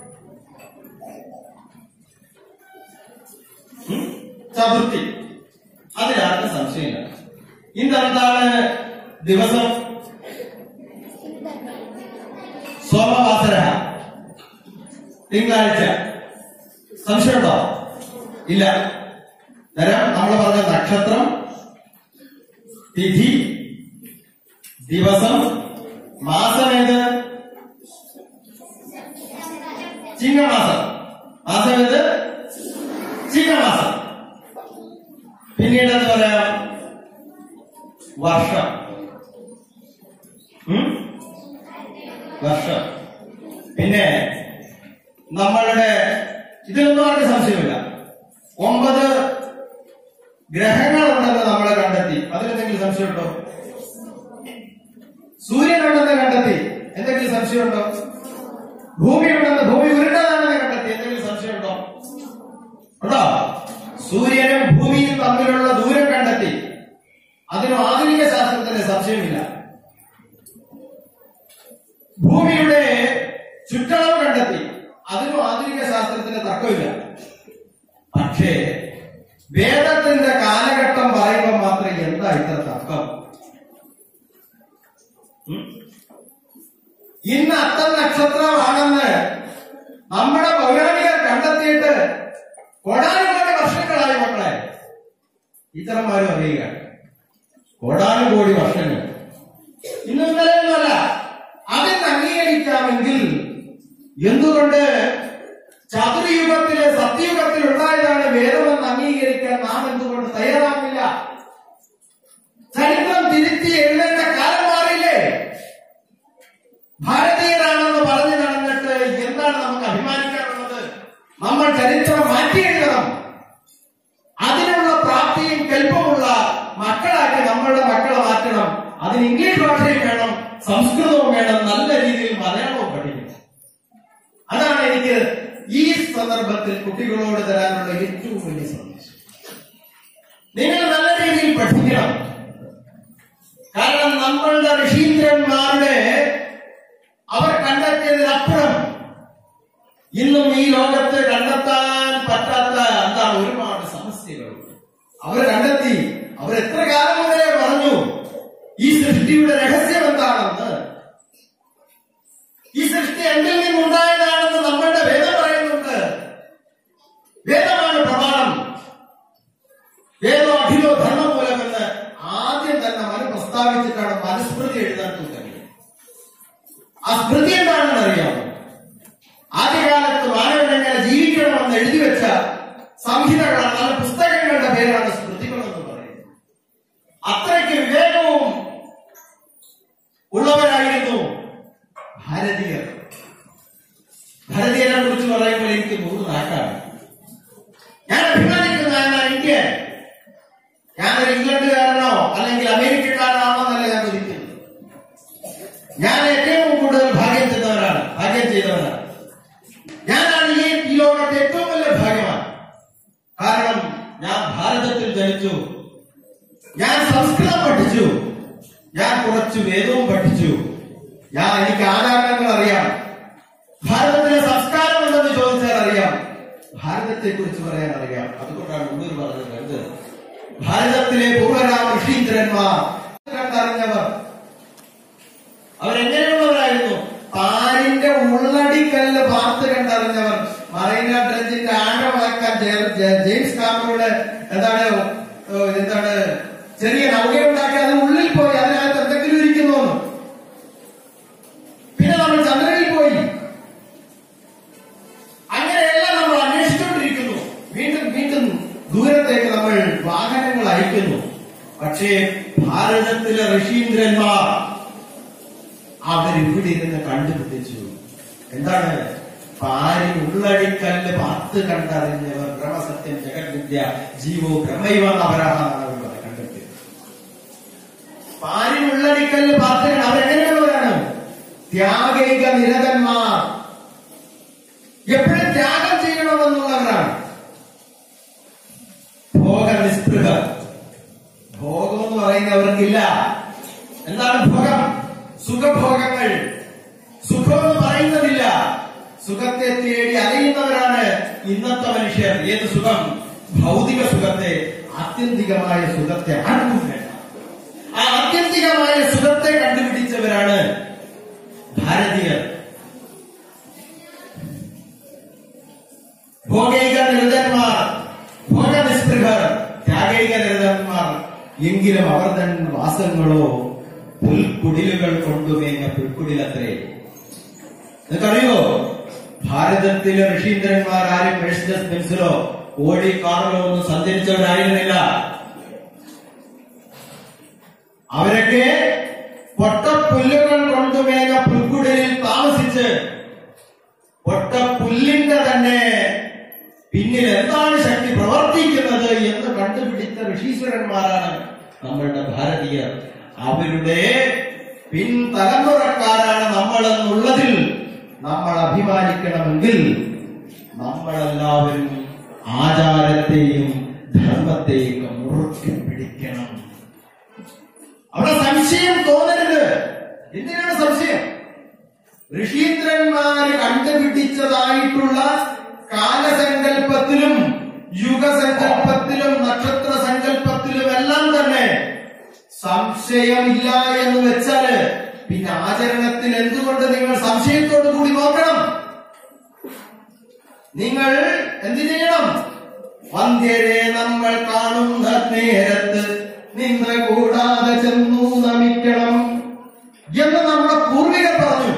ഉം? ചതുർത്ഥി അതിലാർക്കും സംശയമില്ല ഇന്നെന്താണ് ദിവസം സോമവാസര തിങ്കളാഴ്ച സംശയമുണ്ടോ ഇല്ല തരാം നമ്മൾ പറഞ്ഞ നക്ഷത്രം തിഥി ദിവസം മാസം ഏത് ചിങ്ങമാസം മാസം ഏത് ചിങ്ങമാസം പിന്നീട് എന്താ പറയാം വർഷം ഉം? വർഷം പിന്നെ നമ്മളുടെ ഇതിലൊന്നും ആർക്കും സംശയമില്ല ഒമ്പത് ഗ്രഹങ്ങളുണ്ടെന്ന് നമ്മൾ കണ്ടെത്തി അതിലെന്തെങ്കിലും സംശയമുണ്ടോ സൂര്യനുണ്ടെന്ന് കണ്ടെത്തി എന്തെങ്കിലും സംശയമുണ്ടോ ഭൂമിയുണ്ടെന്ന് ഭൂമി ഉരുണ്ടതാണെന്ന് കണ്ടെത്തി എന്തെങ്കിലും സംശയമുണ്ടോ ഉണ്ടോ സൂര്യനും ഭൂമിയും തമ്മിലുള്ള ദൂരം കണ്ടെത്തി അതിന് ആധുനിക ശാസ്ത്രത്തിന് സംശയമില്ല ഭൂമിയുടെ ചുറ്റളവ് കണ്ടെത്തി അതിനും ആധുനിക ശാസ്ത്രത്തിന് തർക്കമില്ല പക്ഷേ വേദത്തിന്റെ കാലഘട്ടം പറയുമ്പോൾ മാത്രം എന്താ ഇത്ര തർക്കം ഉം? ഇന്ന് അത്തം നക്ഷത്രമാണെന്ന് നമ്മുടെ പൗരാണികർ കണ്ടെത്തിയിട്ട് കോടാനുകോടി വർഷങ്ങളായി മക്കളെ ടീച്ചർമാരും അറിയുക കോടാനുകോടി വർഷങ്ങൾ ഇന്ന് ഇന്നലെയൊന്നുമല്ല അതിന് അംഗീകരിക്കാമെങ്കിൽ എന്തുകൊണ്ട് ചതുർയുഗത്തിലെ സത്യയുഗത്തിൽ ഉണ്ടായതാണ് വേദമെന്ന് അംഗീകരിക്കാൻ നാം എന്തുകൊണ്ട് തയ്യാറാവില്ല ചരിത്രം തിരുത്തി എഴുതേണ്ട കാലം മാറിയില്ലേ ഭാരതീയരാണെന്ന് പറഞ്ഞു നടന്നിട്ട് എന്താണ് നമുക്ക് അഭിമാനിക്കാനുള്ളത് നമ്മൾ ചരിത്രം മാറ്റി എഴുതണം അതിനുള്ള പ്രാപ്തിയും കെൽപ്പമുള്ള മക്കളാക്കി നമ്മളുടെ മക്കളെ മാറ്റണം അതിന് ഇംഗ്ലീഷ് ഭാഷയും വേണം സംസ്കൃതവും വേണം നല്ല രീതിയിൽ മലയാളവും പഠിക്കണം അതാണ് എനിക്ക് ഈ സന്ദർഭത്തിൽ കുട്ടികളോട് തരാനുള്ള ഏറ്റവും വലിയ സന്ദേശം നിങ്ങൾ നല്ല രീതിയിൽ പഠിക്കണം കാരണം നമ്മളുടെ ഋഷീന്ദ്രന്മാരുടെ അവർ കണ്ടെത്തിയതിനപ്പുറം ഇന്നും ഈ ലോകത്ത് കണ്ടെത്താൻ പറ്റാത്ത എന്താണ് ഒരുപാട് സമസ്യകൾ അവർ കണ്ടെത്തി അവർ എത്ര കാലം മുതലേ പറഞ്ഞു ഈ സൃഷ്ടിയുടെ രഹസ്യം എന്താണെന്ന് ഈ സൃഷ്ടി എന്തിൽ നിന്നുണ്ടായതാണെന്ന് നമ്മളുടെ വേദം പറയുന്നുണ്ട് വേദമാണ് പ്രമാണം വേദോ അഖിലോ ധർമ്മമൂലമെന്ന് ആദ്യം തന്നെ മനു പ്രസ്താവിച്ചിട്ടാണ് മനുസ്മൃതി എഴുതാൻ തുടങ്ങിയത് ആ സ്മൃതി എന്താണെന്ന് അറിയാമോ ആദ്യകാലത്ത് മാനവൻ എങ്ങനെ ജീവിക്കണമെന്ന് എഴുതി വെച്ച സംഹിതകളാണ് നല്ല പുസ്തകങ്ങളുടെ പേരാണ് സ്മൃതികളെന്ന് പറയുന്നത് അത്രയ്ക്ക് വിവേകവും ഉള്ളവരായിരുന്നു ഭാരതീയർ ഭാരതീയരെ കുറിച്ച് പറയുമ്പോൾ എനിക്ക് നൂറ് നാക്കാണ് ഞാൻ അഭിമാനിക്കുന്ന എന്നാൽ ഇന്ത്യ ഞാനൊരു ഇംഗ്ലണ്ടുകാരനോ അല്ലെങ്കിൽ അമേരിക്കക്കാരനാണോ എന്നല്ല ഞാൻ വിധിക്കുന്നത് ഞാൻ ഏറ്റവും കൂടുതൽ ഭാഗ്യം ചെയ്തവരാണ് ഭാഗ്യം ചെയ്തവരാണ് ഞാനാണ് ഈ ഈ ലോകത്തെ ഏറ്റവും വലിയ ഭാഗ്യവാൻ കാരണം ഞാൻ ഭാരതത്തിൽ ജനിച്ചു ഞാൻ സംസ്കൃതം പഠിച്ചു ഞാൻ കുറച്ച് വേദവും പഠിച്ചു ഞാൻ എനിക്ക് ആചാരങ്ങൾ അറിയാം ഭാരതത്തിലെ സംസ്കാരം എന്തെന്ന് ചോദിച്ചാൽ അറിയാം ഭാരതത്തെ കുറിച്ച് പറയാൻ അറിയാം അതുകൊണ്ടാണ് ഉള്ളൂർ പറഞ്ഞത് ഭാരതത്തിലെ പൂർവരാമ ഋഷീന്ദ്രന്മാർ കണ്ടറിഞ്ഞവർ അവരെങ്ങനെയുള്ളവരായിരുന്നു പാലിന്റെ ഉള്ളടിക്കല്ല് പാർത്ത് കണ്ടറിഞ്ഞവർ മറൈന ഡ്രഞ്ചിന്റെ ആഴമാക്കാൻ ജെ- ജെ- ജെയിംസ് കാമറോട് എന്താണ് ഏഹ് എന്താണ് ചെറിയ നൗകയുണ്ടാക്കി അതിന് ഉള്ളിൽ പോയി അതിനകത്ത് എന്തെങ്കിലും ഇരിക്കുന്നു എന്ന്. പിന്നെ നമ്മൾ ചന്ദ്രനിൽ പോയി അങ്ങനെയെല്ലാം നമ്മൾ അന്വേഷിച്ചുകൊണ്ടിരിക്കുന്നു വീണ്ടും വീണ്ടും ദൂരത്തേക്ക് നമ്മൾ വാഹനങ്ങൾ അയക്കുന്നു പക്ഷേ ഭാരതത്തിലെ ഋഷീന്ദ്രന്മാർ അവരിവിടെ ഇരുന്ന് കണ്ടുപിടിച്ചു എന്താണ് പാരി ഉള്ളടിക്കല്ല് പാത്ത് കണ്ടറിഞ്ഞവർ ബ്രഹ്മസത്യം ജഗദ്വിദ്യ ജീവോ ബ്രഹ്മൈവ അവരാണെന്നാണ് അവർ പറ- കണ്ടെത്തിയത് പാരി ഉള്ളടിക്കല്ല് പാത്ത് കണ്ട അവരെങ്ങനെയുള്ളവരാണ് ത്യാഗൈക നിരതന്മാർ എപ്പോഴും ത്യാഗം ചെയ്യണമെന്നുള്ളവരാണ് ഭോഗ നിസ്പൃഹ ഭോഗം എന്ന് പറയുന്നവർക്കില്ല എന്താണ് ഭോഗം സുഖഭോഗങ്ങൾ സുഖം എന്ന് പറയുന്നതില്ല സുഖത്തെ തേടി അലയുന്നവരാണ് ഇന്നത്തെ മനുഷ്യർ ഏത് സുഖം ഭൗതിക സുഖത്തെ ആത്യന്തികമായ സുഖത്തെ ആർക്കും വേണ്ട ആ ആത്യന്തികമായ സുഖത്തെ കണ്ടുപിടിച്ചവരാണ് ഭാരതീയർ ഭോഗൈക നിരതന്മാർ ഭോഗനിസ്പൃഹർ ത്യാഗൈക നിരതന്മാർ എങ്കിലും അവർ തൻ വാസങ്ങളോ പുൽക്കുടിലുകൾ കൊണ്ടുമേഞ്ഞ പുൽക്കുടിലത്രേ നിങ്ങൾക്കറിയോ ഭാരതത്തിലെ ഋഷീന്ദ്രന്മാർ ആരും മെഴ്സിഡസ് ബെൻസിലോ ഓടി കാറിലോ ഒന്നും സഞ്ചരിച്ചവരായിരുന്നില്ല അവരൊക്കെ പൊട്ടപ്പുല്ലുകൾ കൊണ്ടുമേഞ്ഞ പുൽക്കുടിലിൽ താമസിച്ച് പൊട്ടപ്പുല്ലിന്റെ തന്നെ പിന്നിൽ എന്താണ് ശക്തി പ്രവർത്തിക്കുന്നത് എന്ന് കണ്ടുപിടിച്ച ഋഷീശ്വരന്മാരാണ് നമ്മളുടെ ഭാരതീയർ അവരുടെ പിൻതലമുറക്കാരാണ് നമ്മളെന്നുള്ളതിൽ നമ്മൾ അഭിമാനിക്കണമെങ്കിൽ നമ്മളെല്ലാവരും ആചാരത്തെയും ധർമ്മത്തെയും മുറുക്കി പിടിക്കണം അവിടെ സംശയം തോന്നരുത് എന്തിനാണ് സംശയം ഋഷീന്ദ്രന്മാര് കണ്ടുപിടിച്ചതായിട്ടുള്ള കാലസങ്കല്പത്തിലും യുഗസങ്കല്പത്തിലും നക്ഷത്ര സങ്കല്പത്തിലും എല്ലാം തന്നെ സംശയമില്ല എന്ന് വെച്ചാല് പിന്നെ ആചരണത്തിൽ എന്തുകൊണ്ട് നിങ്ങൾ സംശയത്തോടു കൂടി നോക്കണം നിങ്ങൾ എന്ത് ചെയ്യണം വന്ധ്യരെ നമ്മൾ കാണുന്ന നേരത്ത് നിന്ന കൂടാതെ ചെന്നു നമിക്കണം എന്ന് നമ്മുടെ പൂർവികർ പറഞ്ഞു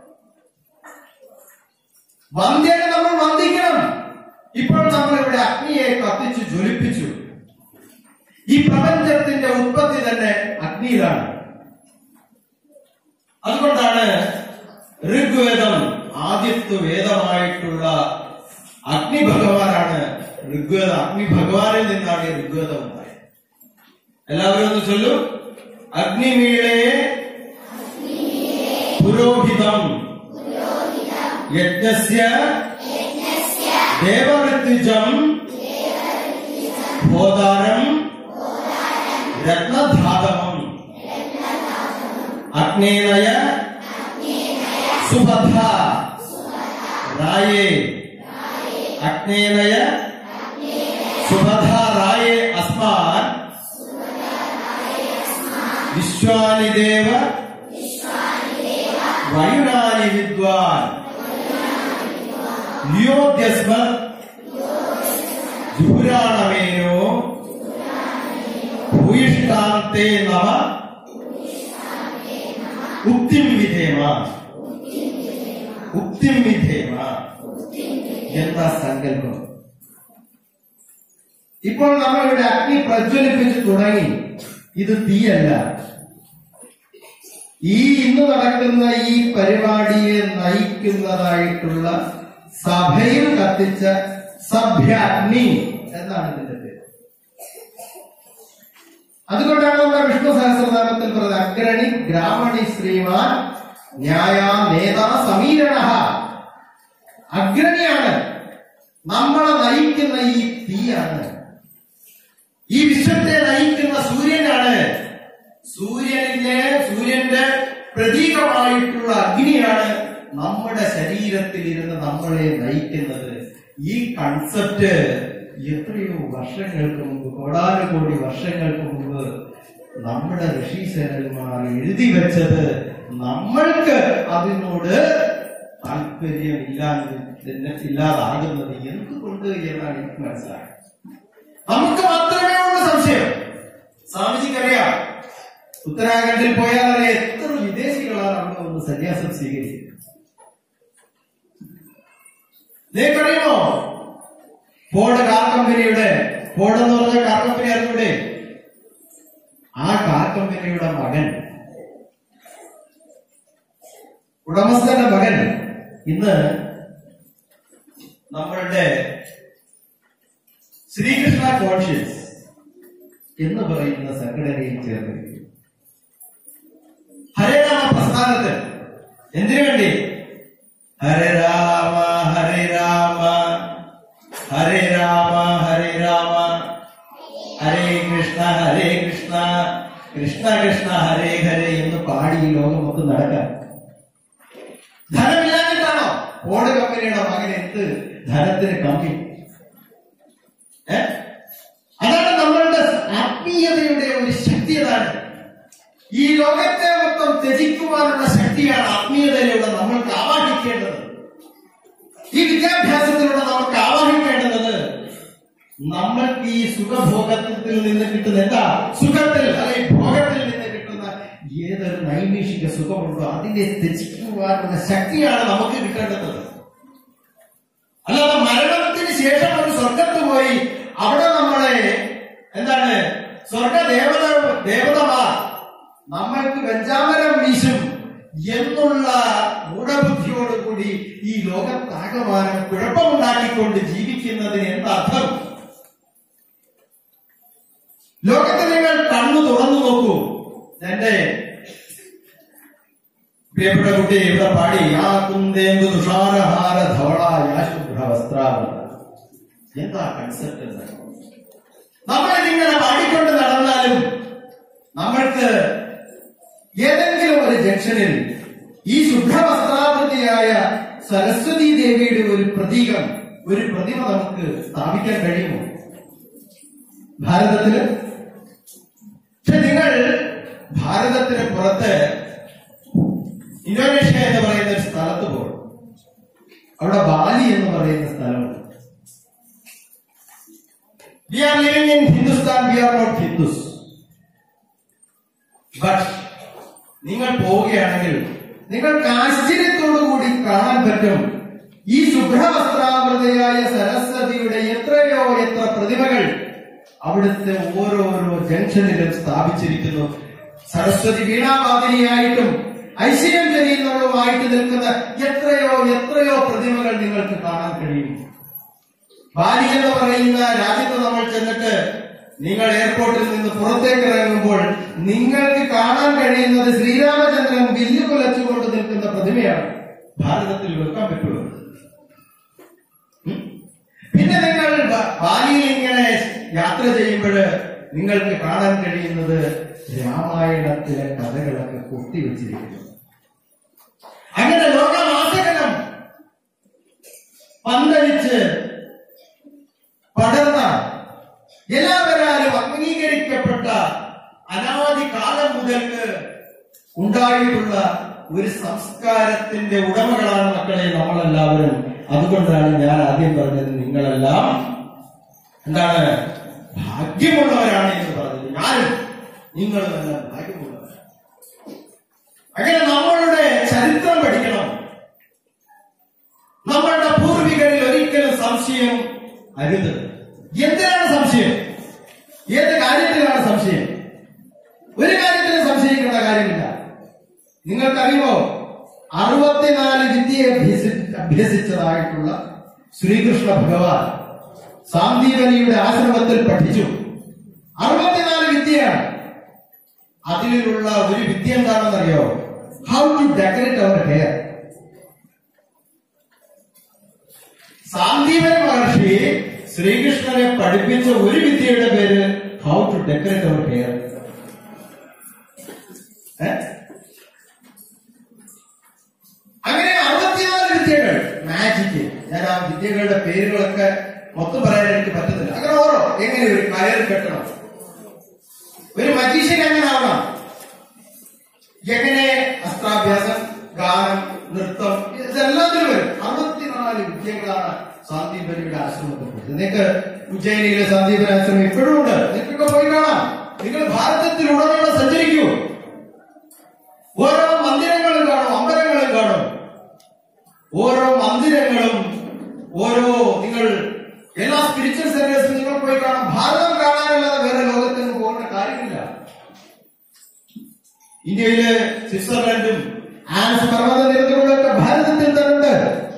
വന്ധ്യരെ നമ്മൾ വന്ദിക്കണം ഇപ്പോൾ നമ്മൾ ഇവിടെ അഗ്നിയെ കത്തിച്ചു ജ്വലിപ്പിച്ചു ഈ പ്രപഞ്ചത്തിന്റെ ഉത്പത്തി തന്നെ അഗ്നിയിലാണ് അതുകൊണ്ടാണ് ഋഗ്വേദം ആദ്യത്തെ വേദമായിട്ടുള്ള അഗ്നി ഭഗവാനാണ് ഋഗ്വേദം അഗ്നി ഭഗവാനിൽ നിന്നാണ് ഈ ഋഗ്വേദം ഉണ്ടായത് എല്ലാവരും ഒന്ന് ചൊല്ലു അഗ്നിമീളെ പുരോഹിതം യജ്ഞസ്യ ദേവഋത്വിജം ഹോതാരം രത്നധാതമം അഗ്നേനയ സുഭദ്ര രായേ അഗ്നേനയ സുഭദ്ര രായേ അസ്മാൻ വിശ്വാനി ദേവ വയുനാനി വിദ്വാൻ ലിയോദ്യസ്മ ജുഹുരാണമേനോ ഭൂയിഷ്ടാന്തെ നമ ഉക്തിം വിധേമ ഉക്തിം വിധേമ എന്താ സങ്കല്പം ഇപ്പോൾ നമ്മളിവിടെ അഗ്നി പ്രജ്വലിപ്പിച്ച് തുടങ്ങി ഇത് തീയല്ല ഈ ഇന്ന് നടക്കുന്ന ഈ പരിപാടിയെ നയിക്കുന്നതായിട്ടുള്ള സഭയിൽ കത്തിച്ച സഭ്യാഗ്നി എന്നാണ് ഇതിന്റെ പേര് അതുകൊണ്ടാണ് നമ്മുടെ വിഷ്ണു സഹസ്രനാമത്തിൽ പറഞ്ഞത് അഗ്രണി ഗ്രാമണി ശ്രീമാൻ ന്യായ നേതാ സമീരണ അഗ്രണിയാണ് നമ്മളെ നയിക്കുന്ന ഈ തീയാണ് ഈ വിശ്വത്തെ നയിക്കുന്ന സൂര്യനാണ് സൂര്യനിലെ സൂര്യന്റെ പ്രതീകമായിട്ടുള്ള അഗ്നിയാണ് നമ്മുടെ ശരീരത്തിൽ ഇരുന്ന് നമ്മളെ നയിക്കുന്നത് ഈ കൺസെപ്റ്റ് എത്രയോ വർഷങ്ങൾക്ക് മുമ്പ് കോടാനുകോടി വർഷങ്ങൾക്ക് മുമ്പ് നമ്മുടെ ഋഷീശ്വരന്മാർ എഴുതി വെച്ചത് നമ്മൾക്ക് അതിനോട് താല്പര്യമില്ലാതെ ഇല്ലാതാകുന്നത് എന്തുകൊണ്ട് എന്നാണ് എനിക്ക് മനസ്സിലായത് നമുക്ക് മാത്രമേ ഉള്ളൂ സംശയം സ്വാമിജിക്കറിയാം ഉത്തരാഖണ്ഡിൽ പോയാൽ അറിയാം എത്ര വിദേശികളാണ് അവിടെ ഒന്ന് സന്യാസം സ്വീകരിക്കുന്നത് നിങ്ങൾക്കറിയുമോ ഫോർഡ് കാർ കമ്പനിയുടെ ഫോർഡ് എന്ന് പറഞ്ഞ കാർ കമ്പനി അറിഞ്ഞൂടെ ആ കാർ കമ്പനിയുടെ മകൻ ഉടമസ്ഥന്റെ മകൻ ഇന്ന് നമ്മളുടെ ശ്രീകൃഷ്ണ കോൺഷ്യസ് എന്ന് പറയുന്ന സംഘടനയിൽ ചേർന്നിരിക്കുന്നു ഹരേ രാമ പ്രസ്ഥാനത്തിൽ എന്തിനു വേണ്ടി ഹരേ രാമ ഹരേ രാമ ഹരേ രാമ ഹരേ രാമ ഹരേ കൃഷ്ണ ഹരേ കൃഷ്ണ കൃഷ്ണ കൃഷ്ണ ഹരേ ഹരേ എന്ന് പാടി ഈ ലോകം മൊത്തം നടക്കാൻ ധനമില്ലാഞ്ഞിട്ടാണോ ഓട് കമ്പനിയുടെ മകൻ എന്ത് ധനത്തിന് കമ്പി ഏ? അതാണ് നമ്മളുടെ ആത്മീയതയുടെ ഒരു ശക്തി അതാണ് ഈ ലോകത്തെ മൊത്തം ത്യജിക്കുവാനുള്ള ശക്തിയാണ് ആത്മീയതയിലൂടെ നമ്മൾക്ക് ആവാഹിക്കേണ്ടത് ഈ വിദ്യാഭ്യാസത്തിലൂടെ നമുക്ക് ആവാഹിക്കേണ്ടത് നമ്മൾക്ക് ഈ സുഖഭോഗത്തിൽ നിന്ന് കിട്ടുന്ന എന്താ സുഖത്തിൽ അല്ലെങ്കിൽ ഭോഗത്തിൽ നിന്ന് കിട്ടുന്ന ഏതൊരു നൈമിഷിക സുഖമുണ്ടോ അതിനെ ത്യജിക്കുവാനുള്ള ശക്തിയാണ് നമുക്ക് കിട്ടേണ്ടത് അല്ലാതെ മരണത്തിന് ശേഷം ഒരു സ്വർഗത്ത് പോയി അവിടെ നമ്മളെ എന്താണ് സ്വർഗ ദേവത ദേവതമാർ നമ്മൾക്ക് വെഞ്ചാമരം വീശും എന്നുള്ള മൂഢബുദ്ധിയോടുകൂടി ഈ ലോകത്താകമാനം കുഴപ്പമുണ്ടാക്കിക്കൊണ്ട് ജീവിക്കുന്നതിന് എന്തർത്ഥം ലോകത്തിൽ നിങ്ങൾ കണ്ണു തുറന്നു നോക്കൂ എന്റെ പ്രിയപ്പെട്ട കുട്ടി ഇവിടെ പാടി യാ കുന്ദേന്ദു തുഷാരഹാര ധവള യാ ശുഭ്ര വസ്ത്രാവൃത എന്താ കൺസെപ്റ്റ് എന്ന് നമ്മളിതിങ്ങനെ പാടിക്കൊണ്ട് നടന്നാലും നമ്മൾക്ക് ഏതെങ്കിലും ഒരു ജംഗ്ഷനിൽ ഈ ശുഭ്രവസ്ത്രാവൃതിയായ സരസ്വതി ദേവിയുടെ ഒരു പ്രതീകം ഒരു പ്രതിമ നമുക്ക് സ്ഥാപിക്കാൻ കഴിയുമോ ഭാരതത്തില് പക്ഷെ നിങ്ങൾ ഭാരതത്തിന് പുറത്ത് ഇന്തോനേഷ്യ എന്ന് പറയുന്ന ഒരു സ്ഥലത്ത് പോകും അവിടെ ബാലി എന്ന് പറയുന്ന സ്ഥലമുണ്ട് we are living in Hindustan we are not Hindus but നിങ്ങൾ പോവുകയാണെങ്കിൽ നിങ്ങൾക്ക് ആശ്ചര്യത്തോടു കൂടി കാണാൻ പറ്റും ഈ ശുഭ്രവസ്ത്രാവൃതയായ സരസ്വതിയുടെ എത്രയോ എത്ര പ്രതിമകൾ അവിടുത്തെ ഓരോരോ ജംഗ്ഷനിലും സ്ഥാപിച്ചിരിക്കുന്നു സരസ്വതി വീണാവാദിനിയായിട്ടും ഐശ്വര്യം ചെയ്യുന്നവളുമായിട്ട് നിൽക്കുന്ന എത്രയോ എത്രയോ പ്രതിമകൾ നിങ്ങൾക്ക് കാണാൻ കഴിയും ബാലി എന്ന് പറയുന്ന രാജ്യത്ത് നമ്മൾ ചെന്നിട്ട് നിങ്ങൾ എയർപോർട്ടിൽ നിന്ന് പുറത്തേക്ക് ഇറങ്ങുമ്പോൾ നിങ്ങൾക്ക് കാണാൻ കഴിയുന്നത് ശ്രീരാമചന്ദ്രൻ വില്ല് കുലച്ചുകൊണ്ട് നിൽക്കുന്ന പ്രതിമയാണ് ഭാരതത്തിൽ വെക്കാൻ പറ്റുള്ളൂ ഉം? പിന്നെ നിങ്ങൾ ബ- ബാലിയിൽ ഇങ്ങനെ യാത്ര ചെയ്യുമ്പോൾ നിങ്ങൾക്ക് കാണാൻ കഴിയുന്നത് രാമായണത്തിലെ കഥകളൊക്കെ കൊത്തിവെച്ചിരിക്കുന്നു അങ്ങനെ ലോകമാസകലം പന്തലിച്ച് പടർന്ന എല്ലാവരാലും അംഗീകരിക്കപ്പെട്ട അനാദി കാലം മുതൽക്ക് ഉണ്ടായിട്ടുള്ള ഒരു സംസ്കാരത്തിന്റെ ഉടമകളാണ് മക്കളെ നമ്മളെല്ലാവരും അതുകൊണ്ടാണ് ഞാൻ ആദ്യം പറഞ്ഞത് നിങ്ങളെല്ലാം എന്താണ് ഭാഗ്യമുള്ളവരാണ് എന്ന് പറഞ്ഞത് ഞാനും നിങ്ങളുമെല്ലാം ഭാഗ്യമുള്ളവരാണ് അങ്ങനെ നമ്മളുടെ ചരിത്രം പഠിക്കണം നമ്മളുടെ പൂർവികരിൽ ഒരിക്കലും സംശയം അരുത് എന്തിനാണ് സംശയം ഏത് കാര്യത്തിലാണ് സംശയം ഒരു കാര്യത്തിലും സംശയിക്കേണ്ട കാര്യമില്ല നിങ്ങൾക്കറിയുമോ അറുപത്തിനാല് വിദ്യ അഭ്യസി അഭ്യസിച്ചതായിട്ടുള്ള ശ്രീകൃഷ്ണ ഭഗവാൻ സാന്ദീപനിയുടെ ആശ്രമത്തിൽ പഠിച്ചു അറുപത്തിനാല് വിദ്യയാണ് അതിലുള്ള ഒരു വിദ്യ എന്താണെന്നറിയോ how to decorate our hair Sandipan Maharshi ശ്രീകൃഷ്ണനെ പഠിപ്പിച്ച ഒരു വിദ്യയുടെ പേര് how to decorate our hair അങ്ങനെ അറുപത്തിനാല് വിദ്യകൾ മാജിക് ഞാൻ ആ വിദ്യകളുടെ പേരുകളൊക്കെ മൊത്തം പറയാൻ എനിക്ക് പറ്റുന്നില്ല അങ്ങനെ ഓരോ എങ്ങനെ ഒരു കയർ കെട്ടണം ഒരു മജീഷ്യൻ എങ്ങനെ ആവണം എങ്ങനെ അസ്ത്രാഭ്യാസം ഗാനം നൃത്തം ഇതെല്ലാത്തിനും വരും അറുപത്തിനാല് വിദ്യകളാണ് സാന്ദീപനിയുടെ ആശ്രമത്തിൽ പഠിച്ചത്. നിങ്ങൾക്ക് ഉജ്ജയിനിയിലെ സാന്ദീപന ആശ്രമം ഇപ്പോഴും ഉണ്ട് നിങ്ങൾക്കൊക്കെ പോയി കാണാം നിങ്ങൾ ഭാരതത്തിലുടനീളം സഞ്ചരിക്കൂ ഓരോ മന്ദിരങ്ങളും കാണും അമ്പലങ്ങളും കാണും ഓരോ മന്ദിരങ്ങളും ഓരോ നിങ്ങൾ എല്ലാ സ്പിരിച്വൽ സെന്റേഴ്സിലും നിങ്ങൾ പോയി കാണാം ഭാരതം കാണാനല്ലാതെ വേറെ ലോകത്തിന് പോകേണ്ട കാര്യമില്ല ഇന്ത്യയിലെ സ്വിറ്റ്സർലൻഡും ആൻസ് പർവ്വത നിരത്തുകളൊക്കെ ഭാരതത്തിൽ തന്നെ ഉണ്ട്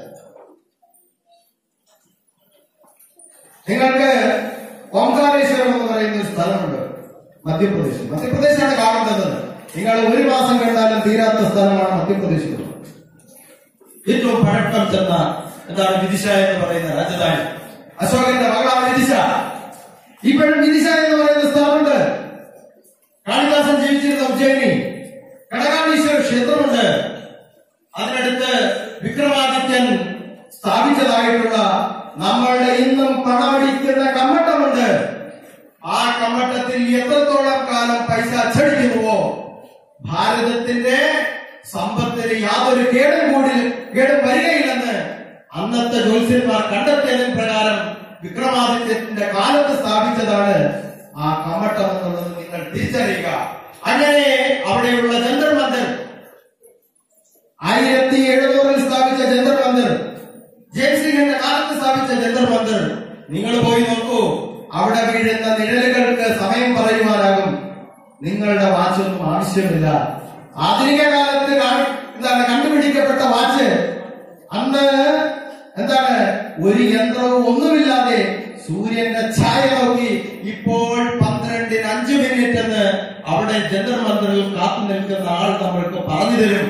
നിങ്ങൾക്ക് ഓംകാരേശ്വരം എന്ന് പറയുന്ന ഒരു സ്ഥലമുണ്ട് മധ്യപ്രദേശ് മധ്യപ്രദേശാണ് കാണേണ്ടത് നിങ്ങൾ ഒരു മാസം കണ്ടാലും തീരാത്ത സ്ഥലമാണ് മധ്യപ്രദേശിൽ ഏറ്റവും പഴക്കം ചെന്ന എന്താണ് വിദിശ എന്ന് പറയുന്ന രാജധാനി അശോകന്റെ മകളാണ് വിദിശ ഇപ്പോഴും വിദിശ എന്ന് പറയുന്ന സ്ഥലമുണ്ട് കാളിദാസൻ ജീവിച്ചിരുന്ന ഉജ്ജയിനി കടകാളീശ്വര ക്ഷേത്രമുണ്ട് അതിനടുത്ത് വിക്രമാദിത്യൻ സ്ഥാപിച്ചതായിട്ടുള്ള നമ്മളുടെ ഇന്നും പണമടിക്കുന്ന കമ്മട്ടമുണ്ട് ആ കമ്മട്ടത്തിൽ എത്രത്തോളം കാലം പൈസ അച്ചടിക്കുന്നുവോ ഭാരതത്തിന്റെ സമ്പത്തിന് യാതൊരു കേടും കൂടി കേടും വരികയില്ലെന്ന് അന്നത്തെ ജ്യോത്സ്യന്മാർ കണ്ടെത്തിയതിന് പ്രകാരം വിക്രമാദിത്യത്തിന്റെ കാലത്ത് സ്ഥാപിച്ചതാണ് ആ കമ്മട്ടം എന്നുള്ളത് നിങ്ങൾ തിരിച്ചറിയുക അങ്ങനെ അവിടെയുള്ള ജന്തർ മന്ദിർ ആയിരത്തി എഴുന്നൂറിൽ സ്ഥാപിച്ച ജന്തർ മന്ദിർ ജെയിംസ് ലീഗിന്റെ കാലത്ത് സ്ഥാപിച്ച ജന്തർ മന്ദിർ നിങ്ങൾ പോയി നോക്കൂ അവിടെ വീഴുന്ന നിഴലുകൾക്ക് സമയം പറയുവാനാകും നിങ്ങളുടെ വാച്ചൊന്നും ആവശ്യമില്ല ആധുനിക കാലത്ത് കാണി- എന്താണ് കണ്ടുപിടിക്കപ്പെട്ട വാച്ച് അന്ന് എന്താണ് ഒരു യന്ത്രവും ഒന്നുമില്ലാതെ സൂര്യന്റെ ഛായ നോക്കി ഇപ്പോൾ പന്ത്രണ്ടിന് അഞ്ച് മിനിറ്റ് എന്ന് അവിടെ ജന്തർ മന്ദിറിൽ കാത്തു നിൽക്കുന്ന ആൾ നമ്മൾക്ക് പറഞ്ഞു തരും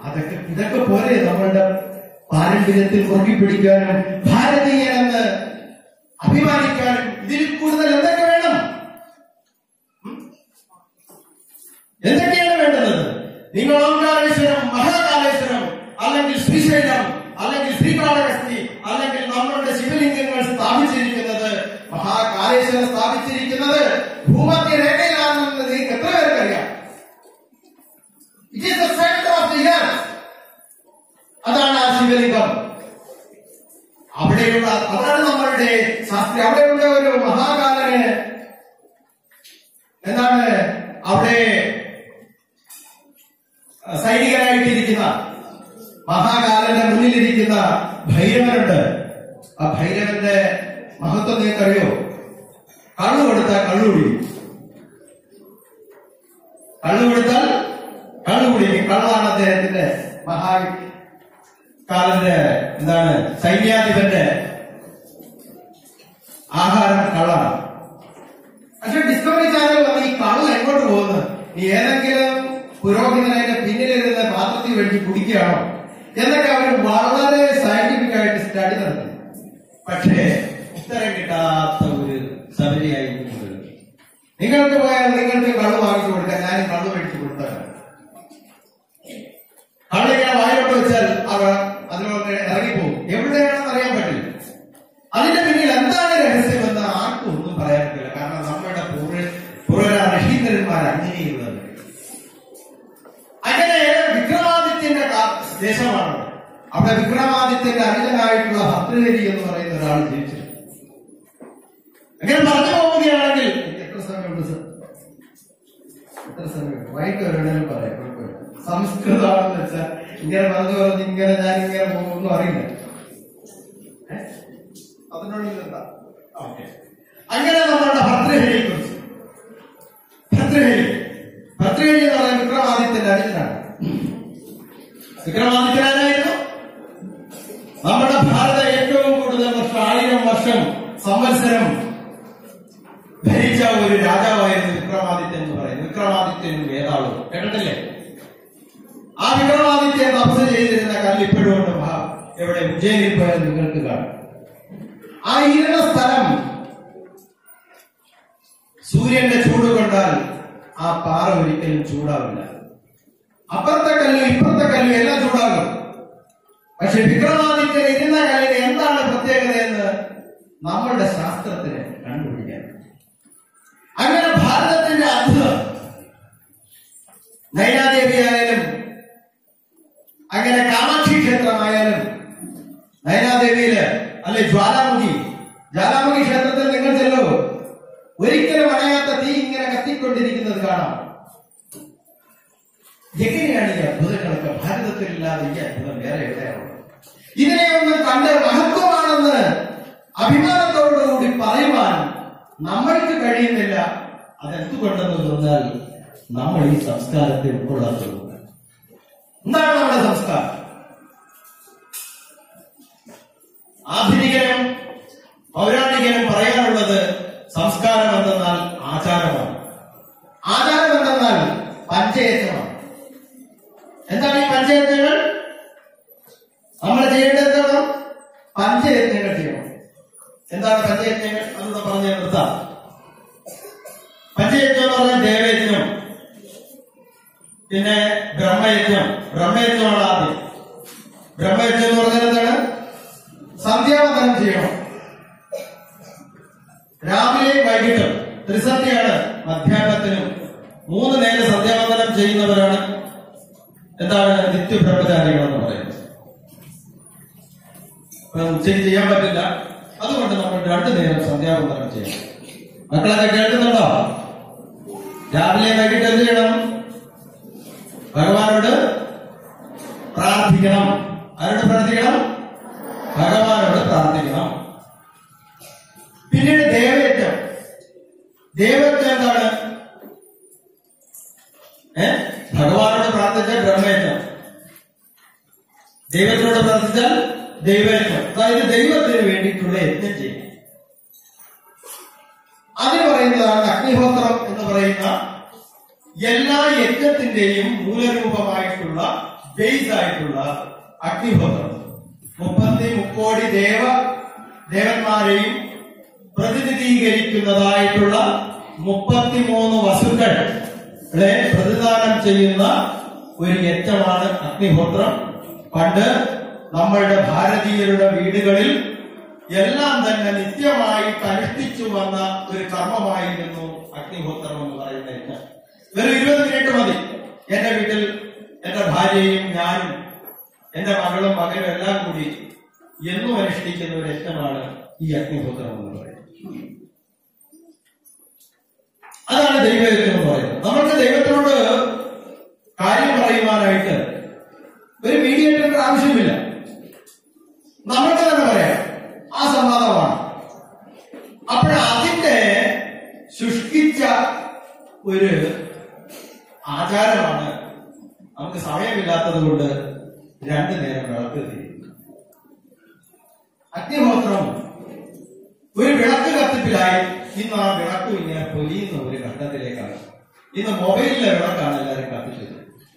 അതൊക്കെ ഇതൊക്കെ പോലെ നമ്മളുടെ പാരമ്പര്യത്തിൽ മുറുകി പിടിക്കാനും ഭാരതീയനെന്ന് അഭിമാനിക്കാനും ഇതിൽ കൂടുതൽ എന്തൊക്കെ വേണം ഉം? എന്തൊക്കെയാണ് വേണ്ടത് നിങ്ങൾ ഓംകാരേശ്വരം മഹാകാലേശ്വരം അല്ലെങ്കിൽ ശ്രീശൈലം അല്ലെങ്കിൽ ശ്രീകാളഹസ്തി അല്ലെങ്കിൽ നമ്മളുടെ ശിവലിംഗങ്ങൾ സ്ഥാപിച്ചിരിക്കുന്നത് മഹാകാലേശ്വരം സ്ഥാപിച്ചിരിക്കുന്നത് ഭൂമധ്യ രേഖയിലാണെന്ന് നിങ്ങൾക്ക് എത്ര പേർക്കറിയാം it is the centre of the earth അതാണ് ആ ശിവലിംഗം അവിടെയുള്ള അതാണ് നമ്മളുടെ ശാസ്ത്രി അവിടെയുള്ള ഒരു മഹാകാലന് എന്താണ് അവിടെ സൈനികനായിട്ടിരിക്കുന്ന മഹാകാലന്റെ മുന്നിലിരിക്കുന്ന ഭൈരവനുണ്ട് ആ ഭൈരവന്റെ മഹത്വം നിങ്ങൾക്കറിയോ കള്ളു കൊടുത്താൽ കള്ളു കുടിക്കും കള്ളു കൊടുത്താൽ കള്ളു കുടിക്കും കള്ളാണ് അദ്ദേഹത്തിന്റെ മഹാ കാലന്റെ എന്താണ് സൈന്യാധിപന്റെ ആഹാരം കള്ളാണ് പക്ഷെ ഡിസ്കവറി ചാനൽ വന്ന് ഈ കള്ള് എങ്ങോട്ട് പോകുന്നു ഈ ഏതെങ്കിലും പുരോഹിതൻ അതിന്റെ പിന്നിലിരുന്ന പാത്രത്തിൽ വേണ്ടി കുടിക്കുകയാണോ എന്നൊക്കെ അവർ വളരെ സയന്റിഫിക് ആയിട്ട് സ്റ്റഡി നടത്തി പക്ഷേ ഉത്തരം കിട്ടാത്ത ഒരു സബരിയായി ഇരിക്കുന്നത്. നിങ്ങൾക്ക് പോയാൽ നിങ്ങൾക്ക് കള്ളു വാങ്ങിച്ചു കൊടുക്കാൻ ഞാനും കള്ളു മേടിച്ചു കൊടുത്തതാണ് കള്ളിങ്ങനെ വായിലോട്ട് വെച്ചാൽ അവർ അതിനോട് ഇറങ്ങിപ്പോകും എവിടെയാണെന്ന് അറിയാൻ പറ്റില്ല അതിന്റെ പിന്നിൽ എന്താണ് രഹസ്യമെന്ന് ആർക്കും ഒന്നും പറയാൻ പറ്റില്ല കാരണം നമ്മുടെ പൂർവ പൂർവ ഋഷീന്ദ്രന്മാർ അങ്ങനെയുള്ളത് അങ്ങനെ വിക്രമാദിത്യന്റെ കാ- ദേശമാണ് അവിടെ വിക്രമാദിത്യന്റെ അനുജനായിട്ടുള്ള ഭദ്രഗിരി എന്ന് പറയുന്ന ഒരാൾ ജീവിച്ചിരുന്നു അങ്ങനെ പറഞ്ഞു പോവുകയാണെങ്കിൽ എത്ര സമയമുണ്ട് സർ എത്ര സമയം വൈകിട്ട് വേണമെങ്കിലും പറയാം കുഴപ്പമില്ല സംസ്കൃതമാണെന്ന് വെച്ചാൽ ഇങ്ങനെ പറഞ്ഞു പറഞ്ഞ് ഇങ്ങനെ ഞാൻ ഇങ്ങനെ പോകുന്നു അറിയില്ല ഏ? അതിനുള്ളിലെന്താ ഓക്കെ അങ്ങനെ നമ്മളുടെ ഭദ്രഹരിയെ കുറിച്ച് ഭദ്രഹരി ഭദ്രഹരി എന്ന് പറയുന്നത് വിക്രമാദിത്യന്റെ അനുജനാണ് വിക്രമാദിത്യനാരായിരുന്നു നമ്മുടെ ഭാരത ഏറ്റവും കൂടുതൽ വർഷം ആയിരം വർഷം സംവത്സരം ഭരിച്ച ഒരു രാജാവായിരുന്നു വിക്രമാദിത്യൻ എന്ന് പറയുന്നത് വിക്രമാദിത്യൻ വേതാളു കേട്ടിട്ടില്ലേ ആ വിക്രമാദിത്യൻ തപസ് ചെയ്തിരുന്ന കല്ല് ഇപ്പോഴും ഉണ്ട് മഹാ എവിടെ ഉജ്ജയിനിൽ പോയാൽ നിങ്ങൾക്ക് കാണാം ആ ഇരുന്ന സ്ഥലം സൂര്യന്റെ ചൂട് കൊണ്ടാൽ ആ പാറ ഒരിക്കലും ചൂടാവില്ല അപ്പുറത്തെ കല്ലും ഇപ്പുറത്തെ കല്ലും എല്ലാം ചൂടാകും പക്ഷെ വിക്രമാദിത്യൻ ഇരുന്ന കല്ലിന് എന്താണ് പ്രത്യേകത എന്ന് നമ്മളുടെ ശാസ്ത്രത്തിന് കണ്ടുപിടിക്കാൻ അങ്ങനെ ഭാരതത്തിന്റെ അത്ഭുതം നൈനാദേവി ആയാലും അങ്ങനെ കാമാക്ഷി ക്ഷേത്രമായാലും നയനാദേവിയില് അല്ലെ ജ്വാലാമുഖി ജ്വാലാമുഖി ക്ഷേത്രത്തിൽ നിങ്ങൾ ചെല്ലൂ ഒരിക്കലും അണയാത്ത തീ ഇങ്ങനെ കത്തിക്കൊണ്ടിരിക്കുന്നത് കാണാം എങ്ങനെയാണ് ഈ അത്ഭുതങ്ങളൊക്കെ ഭാരതത്തിലില്ലാതെ ഈ അത്ഭുതം വേറെ എവിടെയാണ് ഇതിനെയൊന്നും കണ്ട് മഹത്വമാണെന്ന് അഭിമാനത്തോടുകൂടി പറയുവാൻ നമ്മൾക്ക് കഴിയുന്നില്ല അതെന്തുകൊണ്ടെന്ന് പറഞ്ഞാൽ നമ്മൾ ഈ സംസ്കാരത്തെ ഉൾക്കൊള്ളാത്തത് എന്താണ് നമ്മുടെ സംസ്കാരം ആധുനികനും പൗരാണികനും പറയാനുള്ളത് സംസ്കാരം എന്തെന്നാൽ ആചാരമാണ് ആചാരം എന്തെന്നാൽ പഞ്ചയത്നമാണ് എന്താണ് ഈ പഞ്ചയത്നങ്ങൾ നമ്മൾ ചെയ്യേണ്ടത് എന്താണ് പഞ്ചയത്നങ്ങൾ ചെയ്യണം എന്താണ് പഞ്ചയജ്ഞങ്ങൾ അതുകൂടെ പറഞ്ഞ നിർത്താം പഞ്ചയജ്ഞം എന്ന് പറഞ്ഞാൽ ദേവയജ്ഞം പിന്നെ ബ്രഹ്മയജ്ഞം ബ്രഹ്മയജ്ഞമാണ് ആദ്യം ബ്രഹ്മയജ്ഞം എന്ന് പറഞ്ഞാൽ എന്താണ് സന്ധ്യാവന്തനം ചെയ്യണം രാവിലെയും വൈകിട്ടും ത്രിസന്ധ്യയാണ് മധ്യാഹ്നത്തിനും മൂന്ന് നേരം സന്ധ്യാവന്തനം ചെയ്യുന്നവരാണ് എന്താണ് നിത്യബ്രഹ്മചാരികൾ എന്ന് പറയുന്നത് അപ്പൊ ഉച്ചയ്ക്ക് ചെയ്യാൻ പറ്റില്ല അതുകൊണ്ട് നമ്മൾ രണ്ടു നേരം സന്ധ്യാവന്തനം ചെയ്യണം മക്കളൊക്കെ കേൾക്കുന്നുണ്ടോ രാവിലെ വൈകിട്ട് എന്ത് ചെയ്യണം ഭഗവാനോട് പ്രാർത്ഥിക്കണം ആരോട് പ്രാർത്ഥിക്കണം ഭഗവാനോട് പ്രാർത്ഥിക്കണം പിന്നീട് ദേവയജ്ഞം ദേവയജ്ഞം എന്താണ് ഏ ഭഗവാനോട് പ്രാർത്ഥിച്ചാൽ ബ്രഹ്മയജ്ഞം ദൈവത്തിനോട് പ്രാർത്ഥിച്ചാൽ ദൈവയജ്ഞം അതായത് ദൈവത്തിന് വേണ്ടിയിട്ടുള്ള യജ്ഞം ചെയ്യും അതിന് പറയുന്നതാണ് അഗ്നിഹോത്രം എന്ന് പറയുന്ന എല്ലാ യജ്ഞത്തിന്റെയും മൂലരൂപമായിട്ടുള്ള ബേസ് ആയിട്ടുള്ള അഗ്നിഹോത്രം മുപ്പത്തി മുക്കോടി ദേവ ദേവന്മാരെയും പ്രതിനിധീകരിക്കുന്നതായിട്ടുള്ള മുപ്പത്തിമൂന്ന് വസുക്കളെ പ്രതിദാനം ചെയ്യുന്ന ഒരു യജ്ഞമാണ് അഗ്നിഹോത്രം പണ്ട് നമ്മളുടെ ഭാരതീയരുടെ വീടുകളിൽ എല്ലാം തന്നെ നിത്യമായിട്ട് അനുഷ്ഠിച്ചു വന്ന ഒരു കർമ്മമായിരുന്നു അഗ്നിഹോത്രം എന്ന് പറയുന്ന യജ്ഞം വെറും ഇരുപത് മിനിറ്റ് മതി എന്റെ വീട്ടിൽ എന്റെ ഭാര്യയും ഞാനും എന്റെ മകളും മകനും എല്ലാം കൂടി എന്നും അനുഷ്ഠിക്കുന്ന ഒരു യജ്ഞമാണ് ഈ അഗ്നിഹോത്രം എന്ന് പറയുന്നത് അതാണ് ദൈവയജ്ഞം എന്ന് പറയുന്നത് നമ്മൾക്ക് ദൈവത്തിനോട് കാര്യം പറയുവാനായിട്ട് ഒരു മീഡിയേറ്ററിന്റെ ആവശ്യമില്ല നമ്മൾക്ക് തന്നെ പറയാം ആ സംവാദമാണ് അപ്പോൾ അതിന്റെ ശുഷ്കിച്ച ഒരു ആചാരമാണ് നമുക്ക് സമയമില്ലാത്തത് കൊണ്ട് രണ്ടു നേരം വിളക്ക് തിരിയുന്നത് അഗ്നിഹോത്രം ഒരു വിളക്ക് കത്തിപ്പിലായി ഇന്ന് ആ വിളക്ക് ഇങ്ങനെ പൊലിയുന്ന ഒരു ഘട്ടത്തിലേക്കാണ് ഇന്ന് മൊബൈലിലെ വിളക്കാണ് എല്ലാവരും കത്തിച്ചത്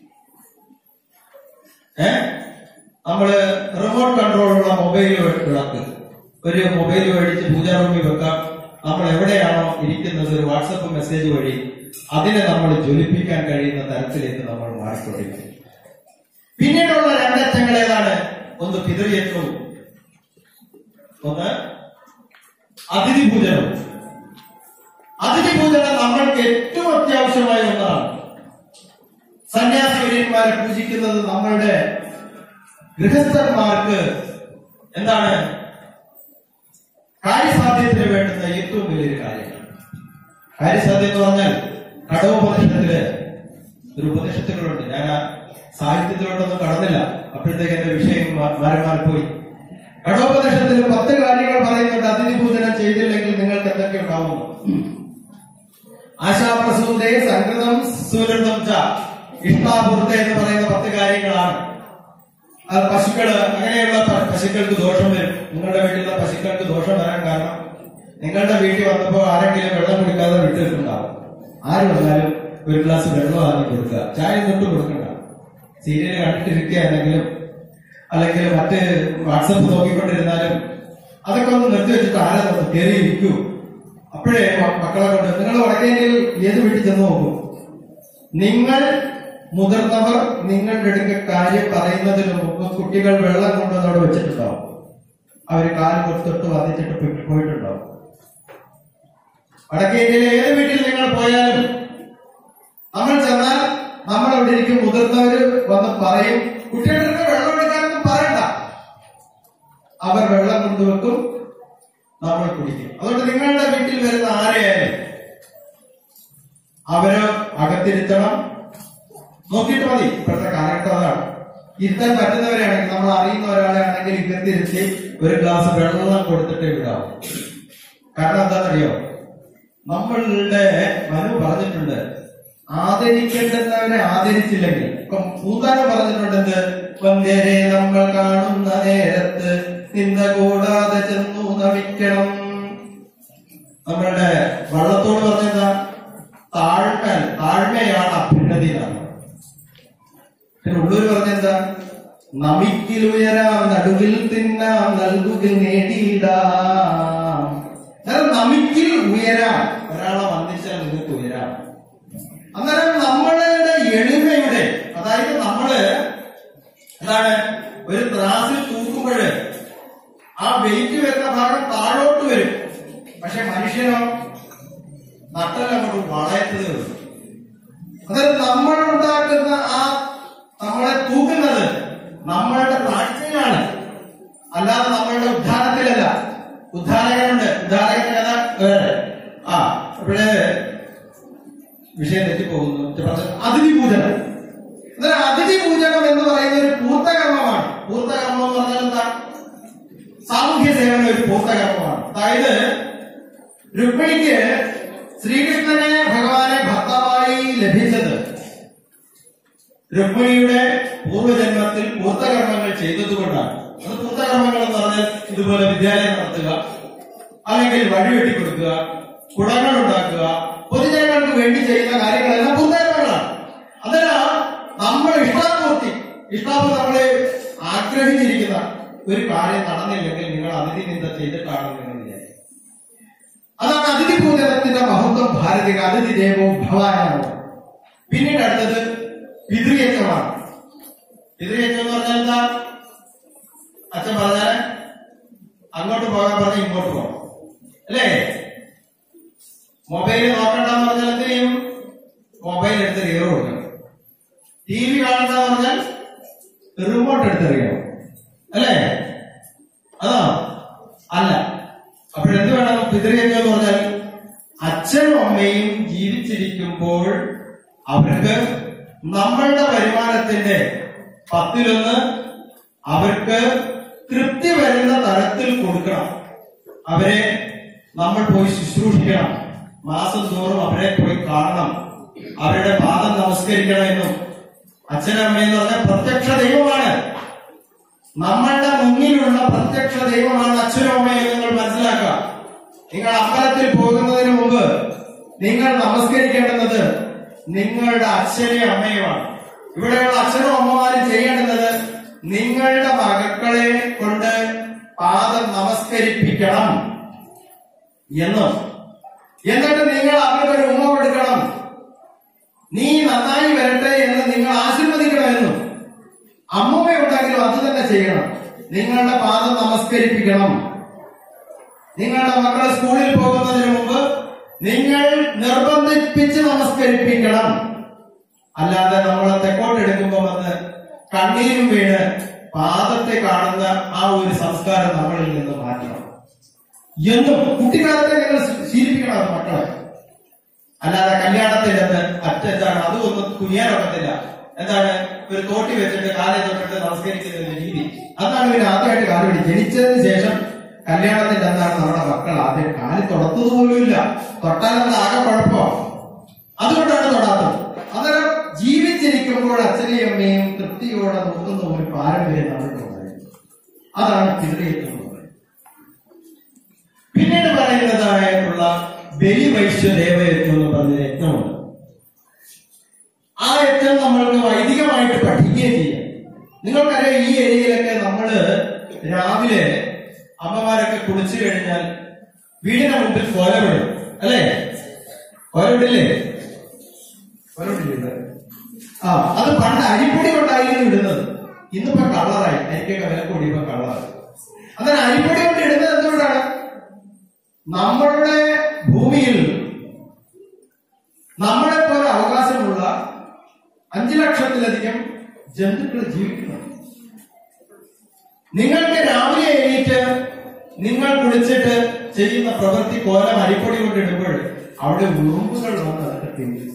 ഏ നമ്മള് റിമോട്ട് കൺട്രോളുള്ള മൊബൈൽ വിളക്ക് ഒരു മൊബൈൽ മേടിച്ച് പൂജാ റൂമിൽ വെക്കാം നമ്മൾ എവിടെയാണോ ഇരിക്കുന്നത് ഒരു വാട്സപ്പ് മെസ്സേജ് വഴി അതിനെ നമ്മൾ ജ്വലിപ്പിക്കാൻ കഴിയുന്ന തരത്തിലേക്ക് നമ്മൾ മാറിക്കൊണ്ടിരിക്കും പിന്നീടുള്ള രണ്ടറ്റങ്ങൾ ഏതാണ് ഒന്ന് പിതൃയജ്ഞവും ഒന്ന് അതിഥി പൂജനവും അതിഥി പൂജനം നമ്മൾക്ക് ഏറ്റവും അത്യാവശ്യമായ ഒന്നാണ് സന്യാസിവര്യന്മാരെ പൂജിക്കുന്നത് നമ്മളുടെ ഗൃഹസ്ഥന്മാർക്ക് എന്താണ് കാര്യസാധ്യത്തിന് വേണ്ടുന്ന ഏറ്റവും വലിയൊരു കാര്യമാണ് കാര്യസാധ്യം എന്ന് പറഞ്ഞാൽ കടോപനിഷത്തില് ഒരു ഉപനിഷത്തുകളുണ്ട് ഞാൻ ആ സാഹിത്യത്തിലോട്ടൊന്നും കടന്നില്ല അപ്പോഴത്തേക്ക് എന്റെ വിഷയം മാ- മാറി മാറിപ്പോയി കടോപനിഷത്തിൽ പത്ത് കാര്യങ്ങൾ പറയുന്നുണ്ട് അതിഥി പൂജനം ചെയ്തില്ലെങ്കിൽ നിങ്ങൾക്ക് എന്തൊക്കെ ഉണ്ടാവുന്നു ആശാപ്രസൂതേ സംകൃതം സുരൃതം ച ഇഷ്ടാപൂർത്ത എന്ന് പറയുന്ന പത്ത് കാര്യങ്ങളാണ് അത് പശുക്കള് അങ്ങനെയുള്ള പ- പശുക്കൾക്ക് ദോഷം വരും നിങ്ങളുടെ വീട്ടിലുള്ള പശുക്കൾക്ക് ദോഷം വരാൻ കാരണം നിങ്ങളുടെ വീട്ടിൽ വന്നപ്പോൾ ആരെങ്കിലും വെള്ളം കുടിക്കാതെ വിട്ടിട്ടുണ്ടാവും ആര് വന്നാലും ഒരു ഗ്ലാസ് വെള്ളം ആദ്യം കൊടുക്കുക ചായ തൊട്ട് കൊടുക്കണ്ട സീരിയൽ കണ്ടിട്ടിരിക്കുകയാണെങ്കിലും അല്ലെങ്കിൽ മറ്റ് വാട്സപ്പ് നോക്കിക്കൊണ്ടിരുന്നാലും അതൊക്കെ ഒന്ന് നിർത്തി വെച്ചിട്ട് ആരെ നമ്മൾ കയറി ഇരിക്കൂ അപ്പോഴേ മ- മക്കളെ കൊണ്ട് നിങ്ങൾ വടക്കേങ്കിൽ ഏത് വീട്ടിൽ ചെന്ന് നോക്കൂ നിങ്ങൾ മുതിർന്നവർ നിങ്ങളുടെ അടുക്ക കാര്യം പറയുന്നതിന് മുമ്പ് കുട്ടികൾ വെള്ളം കൊണ്ടുവന്ന് അവിടെ വെച്ചിട്ടുണ്ടാവും അവര് കാല് കൊടുത്തിട്ട് വന്നിച്ചിട്ട് പോയി- പോയിട്ടുണ്ടാവും വടക്കേ ഇന്ത്യയിലെ ഏത് വീട്ടിൽ നിങ്ങൾ പോയാലും നമ്മൾ ചെന്നാൽ നമ്മൾ അവിടെ ഇരിക്കും മുതിർന്നവര് വന്ന് പറയും കുട്ടികളുടെ അടുത്ത് വെള്ളം എടുക്കാനൊന്നും പറയണ്ട അവർ വെള്ളം കൊണ്ടുവെക്കും നമ്മൾ കുടിക്കും അതുകൊണ്ട് നിങ്ങളുടെ വീട്ടിൽ വരുന്ന ആരെയായാലും അവര് അകത്തിരുത്തണം നോക്കിയിട്ട് മതി ഇപ്പോഴത്തെ കാലഘട്ടം അതാണ് ഇരുത്താൻ പറ്റുന്നവരാണെങ്കിൽ നമ്മൾ അറിയുന്ന ഒരാളെ ആണെങ്കിൽ ഇകത്തിരുത്തി ഒരു ഗ്ലാസ് വെള്ളം കൊടുത്തിട്ടേ വിടാവും കാരണം എന്താണെന്നറിയോ നമ്മളുടെ മനു പറഞ്ഞിട്ടുണ്ട് ആദരിക്കേണ്ടുന്നവരെ ആദരിച്ചില്ലെങ്കിൽ ഇപ്പം പൂതാനം പറഞ്ഞിട്ടുണ്ട് എന്ത് വന്ധ്യരെ നമ്മൾ കാണുന്ന നേരത്ത് നിന്ദ കൂടാതെ ചെന്നു നമിക്കണം നമ്മളുടെ വള്ളത്തോട് പറഞ്ഞെന്താ താഴ്മ താഴ്മയാണ് അഭ്യുന്നതി എന്നാണ് പിന്നെ ഉള്ളൂര് പറഞ്ഞെന്താ നമിക്കിലുയരാം നടുവിൽ തിന്നാം നൽകുകിൽ നേടിയിടാം അന്നേരം നമിക്കിൽ ഉയരാം ഒരാളെ വന്ദിച്ചാൽ നിങ്ങൾക്ക് ഉയരാം അന്നേരം നമ്മളുടെ എളിമയുടെ അതായത് നമ്മള് എന്താണ് ഒരു ത്രാസിൽ തൂക്കുമ്പോഴ് ആ വെയിറ്റ് വരുന്ന ഭാഗം താഴോട്ട് വരും പക്ഷെ മനുഷ്യനോ നട്ടലങ്ങോട്ട് വളയത്തതേ ഉള്ളൂ അതായത് നമ്മൾ ഉണ്ടാക്കുന്ന ആ നമ്മളെ തൂക്കുന്നത് നമ്മളുടെ താഴ്ചയിലാണ് അല്ലാതെ നമ്മളുടെ ഉദ്ധാനത്തിലല്ല ഉദ്ധാരകനുണ്ട് ഉദ്ധാരകൻ കഥ വേറെ ആ അപ്പോഴേ വിഷയം തെറ്റിപ്പോകുന്നു അതിഥി പൂജനം എന്നാൽ അതിഥി പൂജനം എന്ന് പറയുന്ന ഒരു പൂർത്തകർമ്മമാണ് പൂർത്തകർമ്മം എന്ന് പറഞ്ഞാൽ എന്താ സാമൂഹ്യ സേവനം ഒരു പൂർത്തകർമ്മമാണ് അതായത് രുക്മിണിക്ക് ശ്രീകൃഷ്ണനെ ഭഗവാനെ ഭർത്താവായി ലഭിച്ചത് രുക്മിണിയുടെ പൂർവ്വജന്മത്തിൽ പൂർത്തകർമ്മങ്ങൾ ചെയ്തതുകൊണ്ടാണ് അത് പൂർത്തകർമ്മങ്ങൾ എന്ന് പറഞ്ഞാൽ ഇതുപോലെ വിദ്യാലയം നടത്തുക അല്ലെങ്കിൽ വഴി വെട്ടിക്കൊടുക്കുക കുടങ്ങൾ ഉണ്ടാക്കുക പൊതുജനങ്ങൾക്ക് വേണ്ടി ചെയ്യുന്ന കാര്യങ്ങളെല്ലാം പൂർത്തകർമ്മങ്ങളാണ് അതിനാൽ നമ്മൾ ഇഷ്ടാപൂർത്തി ഇഷ്ടാവ് നമ്മളെ ആഗ്രഹിച്ചിരിക്കുന്ന ഒരു കാര്യം നടന്നില്ലെങ്കിൽ നിങ്ങൾ അതിഥി നിന്ദ ചെയ്തിട്ടാണെന്ന് നിങ്ങൾ വിചാരിക്കും അതാണ് അതിഥി പൂജനത്തിന്റെ മഹത്വം ഭാരതിക അതിഥി ദേവോ ഭവാനാണ് പിന്നീട് അടുത്തത് പിതൃയജ്ഞമാണ് പിതൃയജ്ഞം എന്ന് പറഞ്ഞാൽ എന്താ അച്ഛൻ പറഞ്ഞാൽ അങ്ങോട്ട് പോകാൻ പറഞ്ഞ് ഇങ്ങോട്ട് പോകാം അല്ലേ മൊബൈൽ നോക്കണ്ടെന്ന് പറഞ്ഞാൽ എന്ത് ചെയ്യും മൊബൈൽ എടുത്ത് കീറ് കൊടുക്കണം ടി വി കാണണ്ടെന്ന് പറഞ്ഞാൽ റിമോട്ട് എടുത്തെറിയണം അല്ലേ അതാ അല്ല അപ്പോഴെന്ത് വേണം പിതൃയജ്ഞം എന്ന് പറഞ്ഞാൽ അച്ഛനും അമ്മയും ജീവിച്ചിരിക്കുമ്പോൾ അവർക്ക് നമ്മളുടെ വരുമാനത്തിന്റെ പത്തിലൊന്ന് അവർക്ക് തൃപ്തി വരുന്ന തരത്തിൽ കൊടുക്കണം അവരെ നമ്മൾ പോയി ശുശ്രൂഷിക്കണം മാസം തോറും അവരെ പോയി കാണണം അവരുടെ പാദം നമസ്കരിക്കണമെന്നും അച്ഛനമ്മ എന്ന് പറഞ്ഞാൽ പ്രത്യക്ഷ ദൈവമാണ് നമ്മളുടെ മുന്നിലുള്ള പ്രത്യക്ഷ ദൈവമാണ് അച്ഛനും അമ്മയും നിങ്ങൾ മനസ്സിലാക്കുക നിങ്ങൾ അമ്പലത്തിൽ പോകുന്നതിന് മുമ്പ് നിങ്ങൾ നമസ്കരിക്കേണ്ടുന്നത് നിങ്ങളുടെ അച്ഛനെയും അമ്മയുമാണ് ഇവിടെയുള്ള അച്ഛനും അമ്മമാരും ചെയ്യേണ്ടുന്നത് നിങ്ങളുടെ മക്കളെ കൊണ്ട് പാദം നമസ്കരിപ്പിക്കണം എന്നും എന്നിട്ട് നിങ്ങൾ അവർക്കൊരു ഉമ്മ കൊടുക്കണം നീ നന്നായി വരട്ടെ എന്ന് നിങ്ങൾ ആശീർവദിക്കണമെന്നും അമ്മൂമ്മയുണ്ടെങ്കിലും അത് തന്നെ ചെയ്യണം നിങ്ങളുടെ പാദം നമസ്കരിപ്പിക്കണം നിങ്ങളുടെ മക്കളെ സ്കൂളിൽ പോകുന്നതിന് മുമ്പ് നിങ്ങൾ നിർബന്ധിപ്പിച്ച് നമസ്കരിപ്പിക്കണം അല്ലാതെ നമ്മളെ തെക്കോട്ട് എടുക്കുമ്പോൾ വന്ന് കണ്ണീരും വീണ് പാദത്തെ കാണുന്ന ആ ഒരു സംസ്കാരം നമ്മളിൽ നിന്ന് മാറ്റണം എന്നും കുട്ടിക്കാലത്തെ നിങ്ങൾ ശീലിപ്പിക്കണം അത് മക്കളെ അല്ലാതെ കല്യാണത്തിൽ എന്ന് അറ്റെന്താണ് അതും ഒന്നും കുനിയാനൊക്കത്തില്ല എന്താണ് ഒരു തോട്ടി വെച്ചിട്ട് കാലെ തൊട്ടിട്ട് നമസ്കരിക്കുന്ന ഒരു രീതി അതാണ് ഇവർ ആദ്യമായിട്ട് കാല് പിടി ജനിച്ചതിന് ശേഷം കല്യാണത്തിന്റെ എന്താണ് നമ്മുടെ മക്കൾ ആദ്യം കാല് തൊടത്തത് പോലുമില്ല തൊട്ടാൽ അത് ആകെ കുഴപ്പം അതുകൊണ്ടാണ് തൊടാത്തത് അന്നേരം ജീവിച്ചിരിക്കുമ്പോൾ അച്ഛനെയും അമ്മയും തൃപ്തിയോടെ നോക്കുന്ന ഒരു പാരമ്പര്യം നമ്മൾക്കുണ്ടായിരുന്നു അതാണ് പിതൃയത്വം എന്ന് പറയുന്നത് പിന്നീട് പറയുന്നതായിട്ടുള്ള ബലിവൈശ്യ ദേവയത്വം എന്ന് പറഞ്ഞ യജ്ഞമുണ്ട് ആ യജ്ഞം നമ്മൾക്ക് വൈദികമായിട്ട് പഠിക്കുകയും ചെയ്യാം നിങ്ങൾക്കറിയാം ഈ ഏരിയയിലൊക്കെ നമ്മള് രാവിലെ അമ്മമാരൊക്കെ കുളിച്ചു കഴിഞ്ഞാൽ വീടിന്റെ മുമ്പിൽ കോലമിടും അല്ലേ കോലമിടില്ലേ കോലമിടില്ലേ ആ അത് പണ്ട് അരിപ്പൊടി കൊണ്ടായിരുന്നു ഇടുന്നത് ഇന്നിപ്പോ കളറായി അരിക്കൊക്കെ വില കൂടി ഇപ്പൊ കളറായി അന്നേരം അരിപ്പൊടി കൊണ്ട് ഇടുന്നത് എന്തുകൊണ്ടാണ് നമ്മളുടെ ഭൂമിയിൽ നമ്മളെ പോലെ അവകാശമുള്ള അഞ്ചു ലക്ഷത്തിലധികം ജന്തുക്കൾ ജീവിക്കുന്നു നിങ്ങൾക്ക് രാവിലെ എണീറ്റ് നിങ്ങൾ കുളിച്ചിട്ട് ചെയ്യുന്ന പ്രവൃത്തി കോലം അരിപ്പൊടി കൊണ്ട് ഇടുമ്പോൾ അവിടെ ഉറുമ്പുകൾ വന്ന് അതൊക്കെ തിന്നും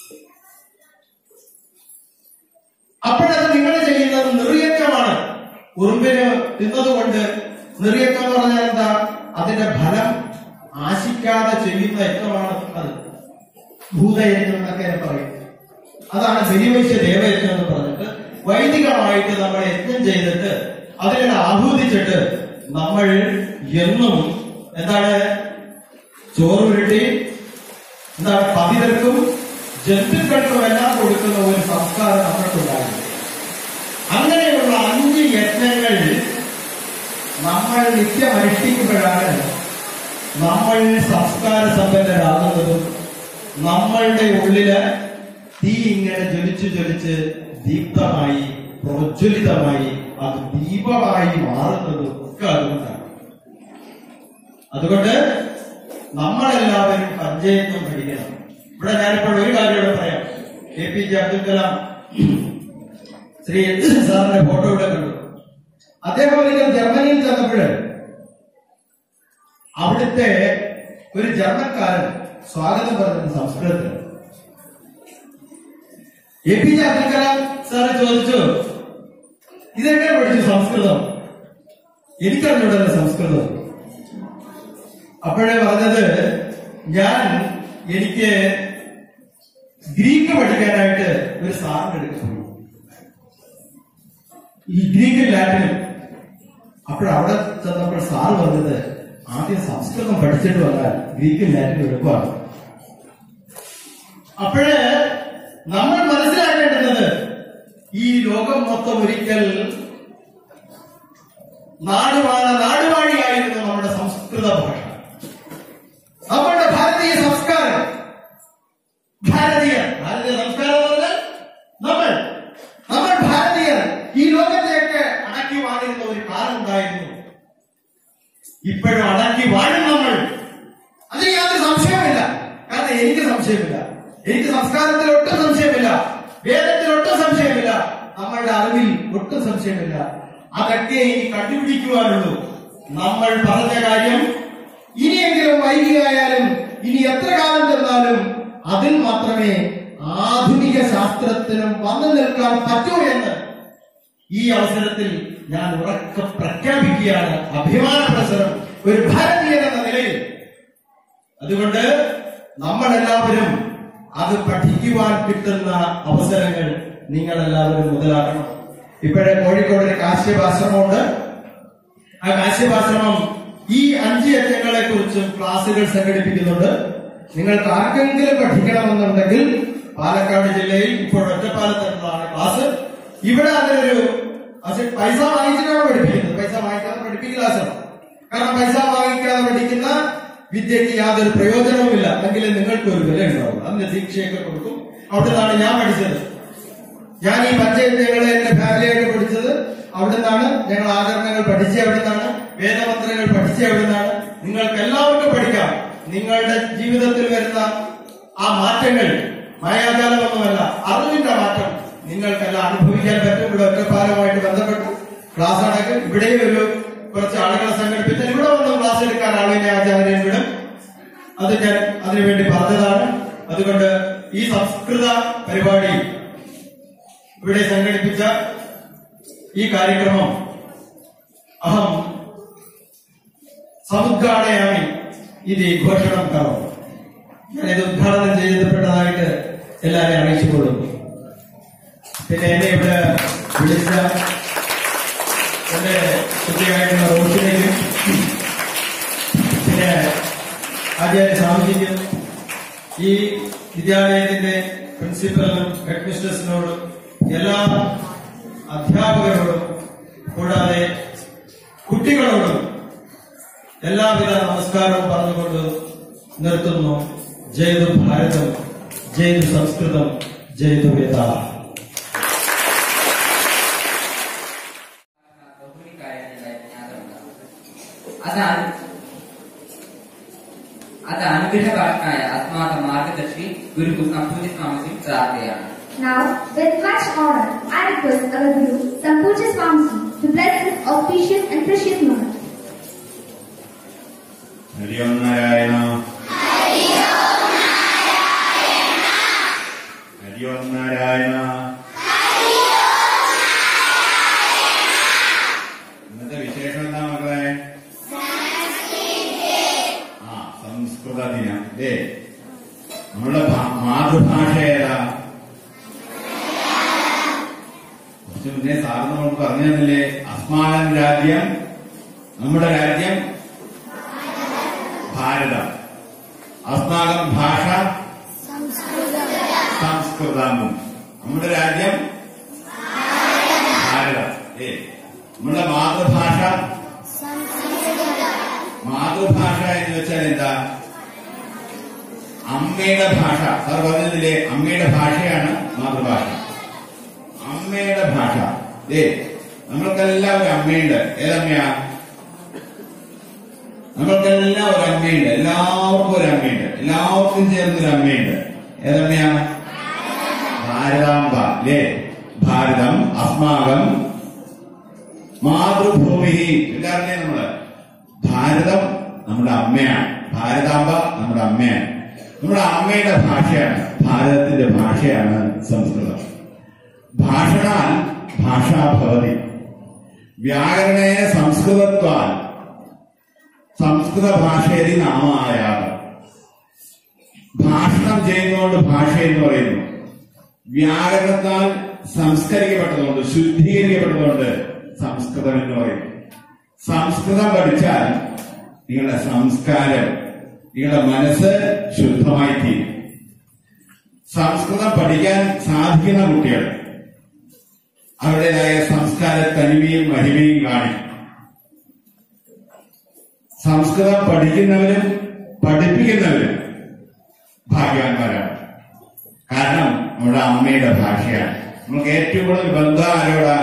അപ്പോഴത് നിങ്ങൾ ചെയ്യുന്നത് നിർയക്കമാണ് ഉറുമ്പിന് തിന്നതുകൊണ്ട് നിർയക്കം എന്ന് പറഞ്ഞാൽ എന്താ അതിന്റെ ഫലം ആശിക്കാതെ ചെയ്യുന്ന യജ്ഞമാണ് അത് ഭൂതയജ്ഞം എന്നൊക്കെ പറയും അതാണ് ബലിവൈശ്യ ദേവയജ്ഞം എന്ന് പറഞ്ഞിട്ട് വൈദികമായിട്ട് നമ്മൾ യജ്ഞം ചെയ്തിട്ട് അതിനെ ആഹൂതിച്ചിട്ട് നമ്മൾ എന്നും എന്താണ് ചോറ് ഉരുട്ടി എന്താണ് പതിതർക്കും ജന്തുക്കൾക്കും എല്ലാം കൊടുക്കുന്ന ഒരു സംസ്കാരം നമ്മൾക്കുണ്ടായിരുന്നു അങ്ങനെയുള്ള അഞ്ച് യജ്ഞങ്ങൾ നമ്മൾ നിത്യം അനുഷ്ഠിക്കുമ്പോഴാണ് നമ്മൾ സംസ്കാര സമ്പന്നരാകുന്നതും നമ്മളുടെ ഉള്ളില് തീ ഇങ്ങനെ ജ്വലിച്ച് ജ്വലിച്ച് ദീപ്തമായി പ്രജ്വലിതമായി അത് ദീപമായി മാറുന്നതും ഒക്കെ അതുകൊണ്ടാണ് അതുകൊണ്ട് നമ്മളെല്ലാവരും പഞ്ചയത്വം പഠിക്കണം ഇവിടെ ഞാനിപ്പോൾ ഒരു കാര്യം ഇവിടെ പറയാം A P J Abdul Kalam Shri സാറിന്റെ ഫോട്ടോ ഇവിടെ കണ്ടു അദ്ദേഹം ഒരിക്കൽ ജർമ്മനിയിൽ ചെന്നപ്പോൾ അവിടുത്തെ ഒരു ജർമ്മൻകാരൻ സ്വാഗതം പറഞ്ഞത് സംസ്കൃതത്തിൽ A P J Abdul Kalam sir ചോദിച്ചു ഇതെങ്ങനെ പഠിച്ചു സംസ്കൃതം എനിക്കറിഞ്ഞൂടല്ലോ സംസ്കൃതം അപ്പോഴേ പറഞ്ഞത് ഞാൻ എനിക്ക് ഗ്രീക്ക് പഠിക്കാനായിട്ട് ഒരു സാറിന്റെ അടുത്ത് പോയി ഈ ഗ്രീക്കും ലാറ്റിനും അപ്പോഴവിടെ ചെന്നപ്പോൾ സാറ് പറഞ്ഞത് ആദ്യം സംസ്കൃതം പഠിച്ചിട്ട് വന്നാൽ ഗ്രീക്കും ലാറ്റിനും എളുപ്പമാണ് അപ്പോഴ് നമ്മൾ മനസ്സിലാക്കേണ്ടുന്നത് ഈ ലോകം മൊത്തം ഒരിക്കൽ നാടുവാണ നാടുവാഴിയായിരുന്നു നമ്മുടെ സംസ്കൃത ഭാഷ നമ്മുടെ ഭാരതീയ സംസ്കാരം ഭാരതീയർ ഭാരതീയ സംസ്കാരം എന്ന് പറഞ്ഞാൽ നമ്മൾ നമ്മൾ ഭാരതീയർ ഈ ലോകത്തെയൊക്കെ അടക്കി വാണിരുന്ന ഒരു കാലം ഉണ്ടായിരുന്നു ഇപ്പോഴും അടക്കി വാഴും നമ്മൾ അതിന് യാതൊരു സംശയവുമില്ല കാരണം എനിക്ക് സംശയമില്ല എനിക്ക് സംസ്കാരത്തിൽ ഒട്ടും സംശയമില്ല വേദത്തിൽ ഒട്ടും സംശയമില്ല നമ്മളുടെ അറിവിൽ ഒട്ടും സംശയമില്ല അതൊക്കെ ഇനി കണ്ടുപിടിക്കുവാനുള്ളൂ നമ്മൾ പറഞ്ഞ കാര്യം ഇനിയെങ്കിലും വൈകിയായാലും ഇനി എത്ര കാലം ചെന്നാലും അതിൽ മാത്രമേ ആധുനിക ശാസ്ത്രത്തിനും വന്നു നിൽക്കാൻ പറ്റൂ എന്ന് ഈ അവസരത്തിൽ ഞാൻ ഉറക്കെ പ്രഖ്യാപിക്കുകയാണ് അഭിമാന പ്രസരം ഒരു ഭാരതീയൻ എന്ന നിലയിൽ അതുകൊണ്ട് നമ്മളെല്ലാവരും അത് പഠിക്കുവാൻ കിട്ടുന്ന അവസരങ്ങൾ നിങ്ങൾ എല്ലാവരും മുതലാക്കണം ഇപ്പോഴേ കോഴിക്കോട് ഒരു കാശ്യപാശ്രമമുണ്ട് ആ കാശ്യപാശ്രമം ഈ അഞ്ച് യജ്ഞങ്ങളെ കുറിച്ചും ക്ലാസുകൾ സംഘടിപ്പിക്കുന്നുണ്ട് നിങ്ങൾക്ക് ആർക്കെങ്കിലും പഠിക്കണമെന്നുണ്ടെങ്കിൽ പാലക്കാട് ജില്ലയിൽ ഇപ്പോൾ ഒറ്റപ്പാലത്തുള്ളതാണ് ക്ലാസ് ഇവിടെ അതിനൊരു പക്ഷെ പൈസ വാങ്ങിച്ചിട്ടാണ് പഠിപ്പിക്കുന്നത് പൈസ വാങ്ങിക്കാതെ പഠിപ്പിക്കില്ല ആശ്രമം കാരണം പൈസ വാങ്ങിക്കാതെ പഠിക്കുന്ന വിദ്യക്ക് യാതൊരു പ്രയോജനവുമില്ല എങ്കിലും നിങ്ങൾക്ക് ഒരു വില ഉണ്ടാവും അതിന് ദീക്ഷയൊക്കെ കൊടുക്കും അവിടെ നിന്നാണ് ഞാൻ പഠിച്ചത് ഞാൻ ഈ പഞ്ചയജ്ഞങ്ങളെ എന്റെ ഫാമിലിയായിട്ട് പഠിച്ചത് അവിടെ നിന്നാണ് ഞങ്ങൾ ആചരണങ്ങൾ പഠിച്ച അവിടെ നിന്നാണ് വേദമന്ത്രങ്ങൾ പഠിച്ച അവിടെ നിന്നാണ് നിങ്ങൾക്ക് എല്ലാവർക്കും പഠിക്കാം നിങ്ങളുടെ ജീവിതത്തിൽ വരുന്ന ആ മാറ്റങ്ങൾ മായാജാലമൊന്നുമല്ല അറിവിന്റെ മാറ്റം നിങ്ങൾക്കെല്ലാം അനുഭവിക്കാൻ പറ്റും ഇവിടെ ഒറ്റപ്പാലവുമായിട്ട് ബന്ധപ്പെട്ട് ക്ലാസ് അടക്കം ഇവിടെയും ഒരു കുറച്ച് ആളുകളെ സംഘടിപ്പിച്ചാൽ ഇവിടെ വന്ന് ക്ലാസ് എടുക്കാൻ ആളിനെ ആചാര്യൻ വിടും അത് ഞാൻ അതിനുവേണ്ടി പറഞ്ഞതാണ് അതുകൊണ്ട് ഈ സംസ്കൃത പരിപാടി ഇവിടെ സംഘടിപ്പിച്ച ഈ കാര്യക്രമം അഹം സമുദ്ഘാടയാമി ഇത് ഘോഷണം കറോ ഞാനിത് ഉദ്ഘാടനം ചെയ്യപ്പെട്ടതായിട്ട് എല്ലാവരെയും അറിയിച്ചുകൊള്ളുന്നു പിന്നെ എന്നെ ഇവിടെ വിളിച്ച എന്റെ കുട്ടിയായിട്ടുള്ള റോഷിനെയും പിന്നെ ആചാര്യ സ്വാമിജിക്കും ഈ വിദ്യാലയത്തിന്റെ പ്രിൻസിപ്പലിനും ഹെഡ് മിസ്റ്റേഴ്സിനോടും എല്ലാ അധ്യാപകരോടും കൂടാതെ കുട്ടികളോടും എല്ലാവിധ നമസ്കാരവും പറഞ്ഞുകൊണ്ട് നിർത്തുന്നു ജയതു ഭാരതം ജയതു സംസ്കൃതം ജയതു വേദ बहूनि कार्याणि ज्ञातवन्तः अतः अतः अनुग्रहभाषणाय अस्माकं मार्गदर्शी गुरुसम्पूजिस्वामिजीं प्रार्थयामि Now, with much honor, I request our Guru, Sampuja Swamiji, to bless this auspicious and precious moment. Hari ഓം നാരായണ ഹരി ഓം നാരായണ ഇന്നത്തെ വിശേഷം എന്താ മക്കളെ ആ സംസ്കൃത ദിനം അല്ലേ നമ്മളുടെ ഭാ- മാതൃഭാഷ ഏതാ കുറച്ച് മുന്നേ സാറ് നമ്മൾ പറഞ്ഞു തന്നില്ലേ അസ്മാകൻ രാജ്യം നമ്മുടെ രാജ്യം ഭാരതം അസ്മാകം ഭാഷ സംസ്കൃതം നമ്മുടെ രാജ്യം ഭാരതം ഏ നമ്മുടെ മാതൃഭാഷ മാതൃഭാഷ എന്ന് വെച്ചാൽ എന്താ അമ്മയുടെ ഭാഷ സാർ പറഞ്ഞതില്ലേ അമ്മയുടെ ഭാഷയാണ് മാതൃഭാഷ അമ്മയുടെ ഭാഷ ഏ നമ്മൾക്കെല്ലാം ഒരു അമ്മയുണ്ട് ഏതമ്മയാ നമ്മൾക്കെല്ലാം ഒരു അമ്മയുണ്ട് എല്ലാവർക്കും ഒരു അമ്മയുണ്ട് എല്ലാവർക്കും ചേർന്നൊരു അമ്മയുണ്ട് ഏതമ്മയാ ഭാരതാംബ അല്ലേ ഭാരതം അസ്മാകം മാതൃഭൂമി എല്ലാവരുടെയും നമ്മള് ഭാരതം നമ്മുടെ അമ്മയാണ് ഭാരതാംബ നമ്മുടെ അമ്മയാണ് നമ്മുടെ അമ്മയുടെ ഭാഷയാണ് ഭാരതത്തിന്റെ ഭാഷയാണ് സംസ്കൃതം ഭാഷണാൽ ഭാഷാഭവതി വ്യാകരണേന സംസ്കൃതത്വാൽ സംസ്കൃത ഭാഷയതി നാമായാത് ഭാഷണം ചെയ്യുന്നതുകൊണ്ട് ഭാഷ എന്ന് പറയുന്നു വ്യാകരണത്താൽ സംസ്കരിക്കപ്പെട്ടതുകൊണ്ട് ശുദ്ധീകരിക്കപ്പെട്ടതുകൊണ്ട് സംസ്കൃതം എന്ന് പറയുന്നു സംസ്കൃതം പഠിച്ചാൽ നിങ്ങളുടെ സംസ്കാരം നിങ്ങളുടെ മനസ്സ് ശുദ്ധമായി തീരും സംസ്കൃതം പഠിക്കാൻ സാധിക്കുന്ന കുട്ടികൾ അവരുടേതായ സംസ്കാര തനിമയും മഹിമയും കാണിക്കും സംസ്കൃതം പഠിക്കുന്നവരും പഠിപ്പിക്കുന്നവരും ഭാഗ്യവാന്മാരാണ് കാരണം നമ്മുടെ അമ്മയുടെ ഭാഷയാണ് നമുക്ക് ഏറ്റവും കൂടുതൽ ബന്ധം ആരോടാ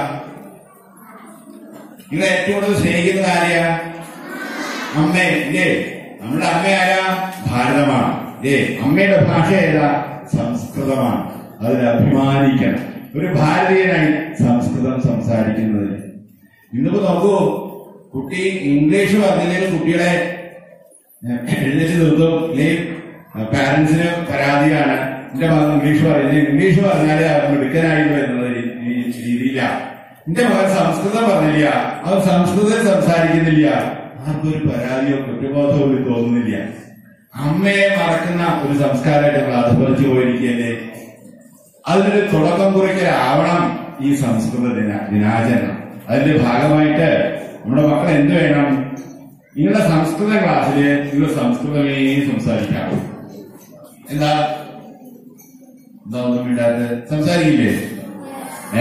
നിങ്ങൾ ഏറ്റവും കൂടുതൽ സ്നേഹിക്കുന്നത് ആരെയാ അമ്മ ഇല്ലേ നമ്മുടെ അമ്മ ആരാ ഭാരതമാണ് ഏ അമ്മയുടെ ഭാഷ ഏതാ സംസ്കൃതമാണ് അതിൽ അഭിമാനിക്കണം ഒരു ഭാരതീയനായി സംസ്കൃതം സംസാരിക്കുന്നത് ഇന്നിപ്പോ നോക്കൂ കുട്ടി ഇംഗ്ലീഷ് പറഞ്ഞില്ലെങ്കിൽ കുട്ടികളെ എഴുന്നേറ്റ് നിർത്തും അല്ലെങ്കിൽ പാരന്റ്സിന് പരാതിയാണ് എന്റെ മകൻ ഇംഗ്ലീഷ് പറയുന്നത് ഇംഗ്ലീഷ് പറഞ്ഞാലേ അവൻ മിടുക്കനായിരുന്നു എന്നുള്ള രീ- ഈ രീതിയിലാണ് എന്റെ മകൻ സംസ്കൃതം പറഞ്ഞില്ല അവൻ സംസ്കൃതം സംസാരിക്കുന്നില്ല ആർക്കും ഒരു പരാതിയോ കുറ്റബോധമോ ഒരു തോന്നുന്നില്ല അമ്മയെ മറക്കുന്ന ഒരു സംസ്കാരമായിട്ട് നമ്മൾ അധപതിച്ചു പോയിരിക്കുകയല്ലേ അതിനൊരു തുടക്കം കുറിക്കലാവണം ഈ സംസ്കൃത ദിന ദിനാചരണം അതിന്റെ ഭാഗമായിട്ട് നമ്മുടെ മക്കൾ എന്ത് വേണം നിങ്ങളുടെ സംസ്കൃത ക്ലാസ്സിൽ നിങ്ങൾ സംസ്കൃതമേ സംസാരിക്കാവൂ എന്താ എന്താ ഒന്നും ഇടാതെ സംസാരിക്കില്ലേ ഏ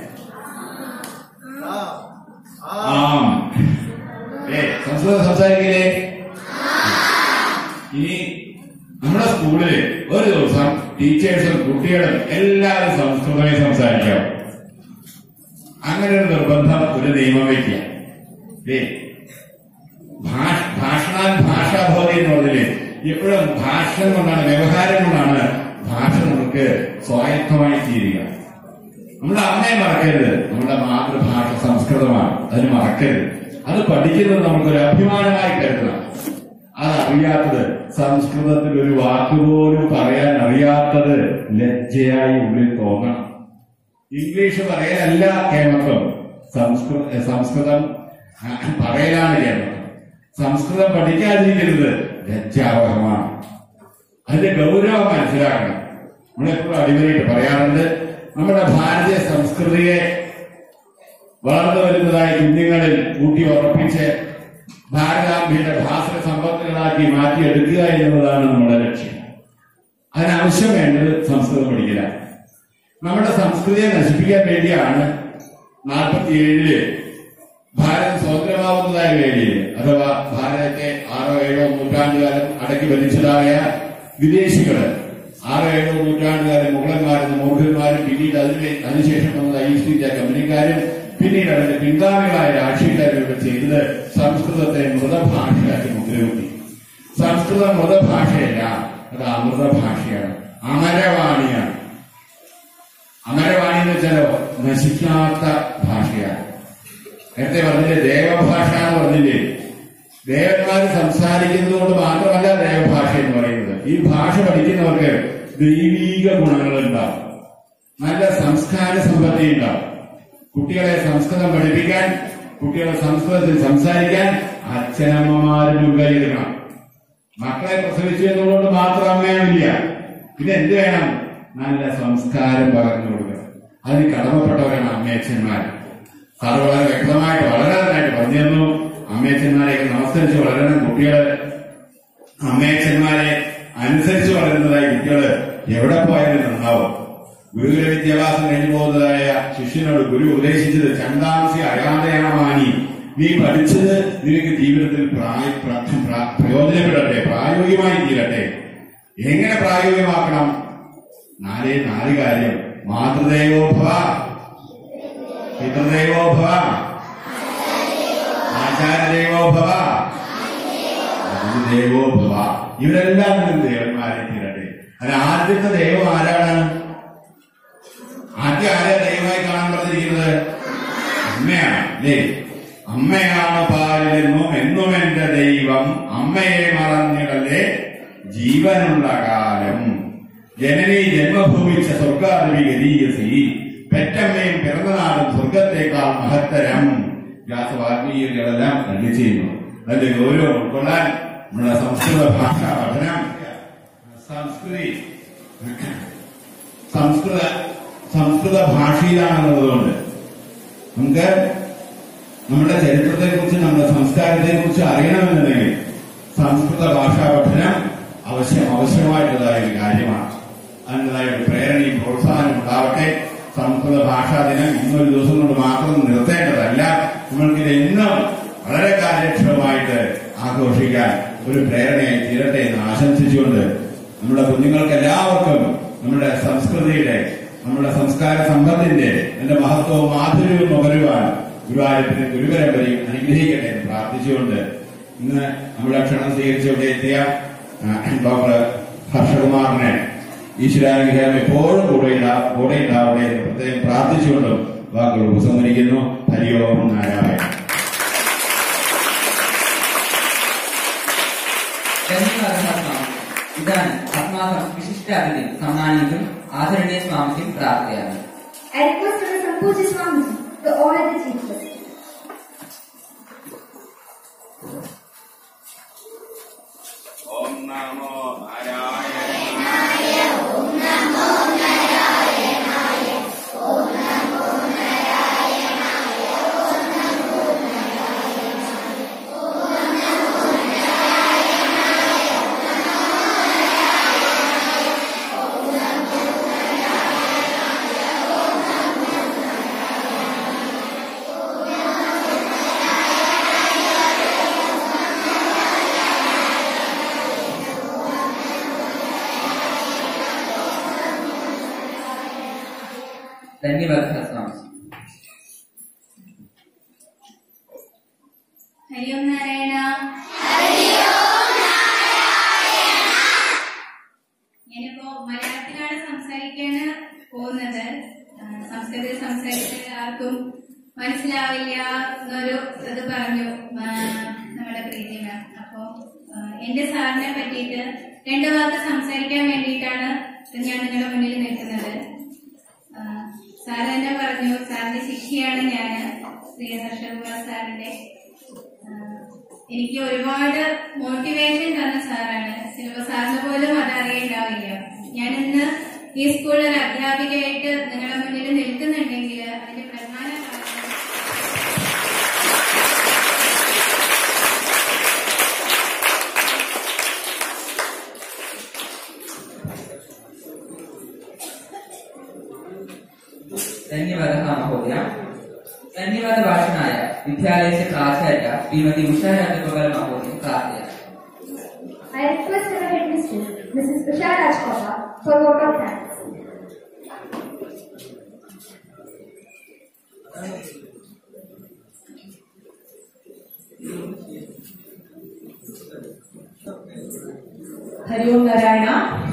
ആം ഏ സംസ്കൃതം സംസാരിക്കില്ലേ ഇനി നമ്മുടെ സ്കൂളില് ഒരു ദിവസം ടീച്ചേഴ്സും കുട്ടികളും എല്ലാവരും സംസ്കൃതമേ സംസാരിക്കാം അങ്ങനെ ഒരു നിർബന്ധം ഒരു നിയമം വയ്ക്കുക ഏ ഭാഷ ഭാഷണാൻ ഭാഷാബോധി എന്ന് പറഞ്ഞില്ലേ എപ്പോഴും ഭാഷണം കൊണ്ടാണ് വ്യവഹാരം കൊണ്ടാണ് ഭാഷ നമുക്ക് സ്വായത്തമായി തീരുക നമ്മുടെ അമ്മയെ മറക്കരുത് നമ്മുടെ മാതൃഭാഷ സംസ്കൃതമാണ് അതിന് മറക്കരുത് അത് പഠിക്കുന്നത് നമുക്കൊരു അഭിമാനമായി കരുതണം അതറിയാത്തത് സംസ്കൃതത്തിൽ ഒരു വാക്കുപോലും പറയാൻ അറിയാത്തത് ലജ്ജയായി ഉള്ളിൽ തോന്നണം ഇംഗ്ലീഷ് പറയലല്ല കേമത്വം സംസ്കൃത സംസ്കൃതം പറയലാണ് കേമത്വം സംസ്കൃതം പഠിക്കാതിരിക്കരുത് ലജ്ജാവഹമാണ് അതിന്റെ ഗൗരവം മനസ്സിലാക്കണം നമ്മളെപ്പോഴും അടിമയായിട്ട് പറയാറുണ്ട് നമ്മുടെ ഭാരതീയ സംസ്കൃതിയെ വളർന്നു വരുന്നതായ കുഞ്ഞുങ്ങളിൽ ഊട്ടി ഉറപ്പിച്ച് ഭാരതാംബയുടെ ഭാഷ സമ്പത്തുകളാക്കി മാറ്റിയെടുക്കുക എന്നുള്ളതാണ് നമ്മുടെ ലക്ഷ്യം അതിനാവശ്യം വേണ്ടത് സംസ്കൃതം പഠിക്കലാണ് നമ്മുടെ സംസ്കൃതിയെ നശിപ്പിക്കാൻ വേണ്ടിയാണ് നാൽപ്പത്തിയേഴില് ഭാരതം സ്വതന്ത്രമാവുന്നതായ വേദിയിൽ അഥവാ ഭാരതത്തെ ആറോ ഏഴോ നൂറ്റാണ്ടുകാലം അടക്കി ഭരിച്ചതായ വിദേശികള് ആറോ ഏഴോ നൂറ്റാണ്ടുകാലം മുഗളന്മാരും മൂർഖന്മാരും പിന്നീട് അതിന് അതിനുശേഷം വന്നത് ഈസ്റ്റ് ഇന്ത്യ കമ്പനിക്കാരും പിന്നീട് അതിന്റെ പിൻഗാമികളായ രാഷ്ട്രീയക്കാരും ചെയ്തത് സംസ്കൃതത്തെ മൃതഭാഷയാക്കി മുദ്രകുത്തി സംസ്കൃതം മൃതഭാഷയല്ല അത് അമൃതഭാഷയാണ് അമരവാണിയാണ് അമരവാണി എന്ന് വെച്ചാലോ നശിക്കാത്ത ഭാഷയാണ് നേരത്തെ പറഞ്ഞില്ലേ ദേവഭാഷ എന്ന് പറഞ്ഞില്ലേ ദേവന്മാർ സംസാരിക്കുന്നത് കൊണ്ട് മാത്രമല്ല ദേവഭാഷ എന്ന് പറയുന്നത് ഈ ഭാഷ പഠിക്കുന്നവർക്ക് ദൈവീക ഗുണങ്ങളുണ്ടാവും നല്ല സംസ്കാര സമ്പത്തി ഉണ്ടാവും കുട്ടികളെ സംസ്കൃതം പഠിപ്പിക്കാൻ കുട്ടികളെ സംസ്കൃതത്തിൽ സംസാരിക്കാൻ അച്ഛനമ്മമാര് മുൻകൈയെടുക്കണം മക്കളെ പ്രസവിച്ചു എന്നുള്ളത് മാത്രം അമ്മയാവില്ല പിന്നെ എന്ത് വേണം നല്ല സംസ്കാരം പകർന്നു കൊടുക്കണം അതിന് കടമപ്പെട്ടവരാണ് അമ്മയച്ഛന്മാർ സാറ് വളരെ വ്യക്തമായിട്ട് വളരെ നന്നായിട്ട് പറഞ്ഞു തന്നു അമ്മയച്ഛന്മാരെയൊക്കെ നമസ്കരിച്ച് വളരണം കുട്ടികള് അമ്മയച്ഛന്മാരെ അനുസരിച്ച് വളരുന്നതായി കുട്ടികള് എവിടെ പോയാലും നന്നാവും ഗുരുകുല വിദ്യാഭ്യാസം കഴിഞ്ഞു പോകുന്നതായ ശിഷ്യനോട് ഗുരു ഉപദേശിച്ചത് ചണ്ടാംസി അയാതയാമാനി നീ പഠിച്ചത് നിനക്ക് ജീവിതത്തിൽ പ്രായ പ്ര- പ്ര- പ്രയോജനപ്പെടട്ടെ പ്രായോഗികമായി തീരട്ടെ എങ്ങനെ പ്രായോഗികമാക്കണം നാലേ നാല് കാര്യം മാതൃദേവോ ഭവ പിതൃദേവോ ഭവ ആചാര്യദേവോ ഭവ ദേവോ ഭവ ഇവരെല്ലാം ഒരു ദേവന്മാരെ തീരട്ടെ അതിന് ആദ്യത്തെ ദൈവം ആരാണ് ആദ്യം ആരെ ദൈവമായി കാണാൻ പറഞ്ഞിരിക്കുന്നത് അമ്മയാണ് അല്ലേ അമ്മയാണ് പാലിലെന്നും എന്നും എന്റെ ദൈവം അമ്മയെ മറന്നിടല്ലേ ജീവനുള്ള കാലം ജനനി ജന്മഭൂമിച്ച സ്വർഗാദേവി ഗരീയസി പെറ്റമ്മയും പിറന്നനാടും സ്വർഗത്തേക്കാൾ മഹത്തരം വ്യാസവാൽമീകികളെല്ലാം നൽകി ചെയ്യുന്നു അതിന്റെ ഗൗരവം ഉൾക്കൊള്ളാൻ നമ്മുടെ സംസ്കൃത ഭാഷ പഠനം സംസ്കൃതി സംസ്കൃത സംസ്കൃത ഭാഷയിലാണെന്നുള്ളതുകൊണ്ട് നമുക്ക് നമ്മുടെ ചരിത്രത്തെ കുറിച്ച് നമ്മുടെ സംസ്കാരത്തെ കുറിച്ച് അറിയണമെന്നുണ്ടെങ്കിൽ സംസ്കൃത ഭാഷാ പഠനം അവശ്യം ആവശ്യമായിട്ടുള്ളതായ ഒരു കാര്യമാണ് അതിൻ്റെതായ ഒരു പ്രേരണയും പ്രോത്സാഹനം ഉണ്ടാവട്ടെ സംസ്കൃത ഭാഷാ ദിനം ഇന്നൊരു ദിവസം കൊണ്ട് മാത്രം നിർത്തേണ്ടതല്ല നമ്മൾക്കിത് എന്നും വളരെ കാര്യക്ഷമമായിട്ട് ആഘോഷിക്കാൻ ഒരു പ്രേരണയായി തീരട്ടെ എന്ന് ആശംസിച്ചുകൊണ്ട് നമ്മുടെ കുഞ്ഞുങ്ങൾക്ക് എല്ലാവർക്കും നമ്മുടെ സംസ്കൃതിയുടെ നമ്മുടെ സംസ്കാര സമ്പത്തിന്റെ എന്റെ മഹത്വവും മാധുര്യവും നുകരുവാൻ ഗുരുവായൂരപ്പിന് ഗുരുപരമ്പരയും അനുഗ്രഹിക്കട്ടെ എന്ന് പ്രാർത്ഥിച്ചുകൊണ്ട് ഇന്ന് നമ്മുടെ ക്ഷണം സ്വീകരിച്ച് ഇവിടെ എത്തിയ ആ, ഡോക്ടർ ഹർഷകുമാറിനെ ഈശ്വരാനുഗ്രഹം എപ്പോഴും കൂടെ ഉണ്ടാ- കൂടെ ഉണ്ടാവട്ടെ എന്ന് പ്രത്യേകം പ്രാർത്ഥിച്ചുകൊണ്ടും വാക്കുകൾ ഉപസംഹരിക്കുന്നു ഹരിയോം നാരായണ ಧನ್ಯವಾದः ಸ್ವಾಮಿ इदानीम् अस्माकं विशिष्ट अतिथिं सम्मानितुम् आदरणीय स्वामिजीं प्रार्थयामि I request Mr. Sampuji Swamiji to honor the chief guest. ഓം നമോ നാരായണ धन्यवादः स्वामी ഹരിയോം നാരായണ ഞാനിപ്പോ മലയാളത്തിലാണ് സംസാരിക്കാൻ പോകുന്നത് ആ, സംസ്കൃതത്തിൽ സംസാരിച്ച് ആർക്കും മനസ്സിലാവില്ല എന്നൊരു ഇത് പറഞ്ഞു ആ, നമ്മുടെ പ്രീതി മാം അപ്പോ ആ, എന്റെ സാറിനെ പറ്റിയിട്ട് രണ്ടു വാക്ക് സംസാരിക്കാൻ വേണ്ടിയിട്ടാണ് ഞാൻ നിങ്ങളുടെ മുന്നിൽ നിൽക്കുന്നത് ആ, സാർ തന്നെ പറഞ്ഞു സാറിന്റെ ശിഷ്യയാണ് ഞാൻ ശ്രീ ഹർഷകുമാർ സാറിന്റെ ആ, എനിക്ക് ഒരുപാട് മോട്ടിവേഷൻ തന്ന സാറാണ് ചിലപ്പോ സാറിന് പോലും അതറിയുണ്ടാവില്ല ഞാൻ ഇന്ന് ഈ സ്കൂളിൽ ഒരു അധ്യാപികയായിട്ട് നിങ്ങളുടെ മുന്നിൽ നിൽക്കുന്നുണ്ടെങ്കിൽ അതിന്റെ പ്രധാന കാരണം धन्यवादः महोदय धन्यवादभाषणाय विद्यालयस्य प्राचार्य श्रीमती उषा राजगोपाल महोदय प्रार्थयामि I request our headmistress, Mrs. Usha Rajkota, for vote of thanks. Hari ഓം നാരായണ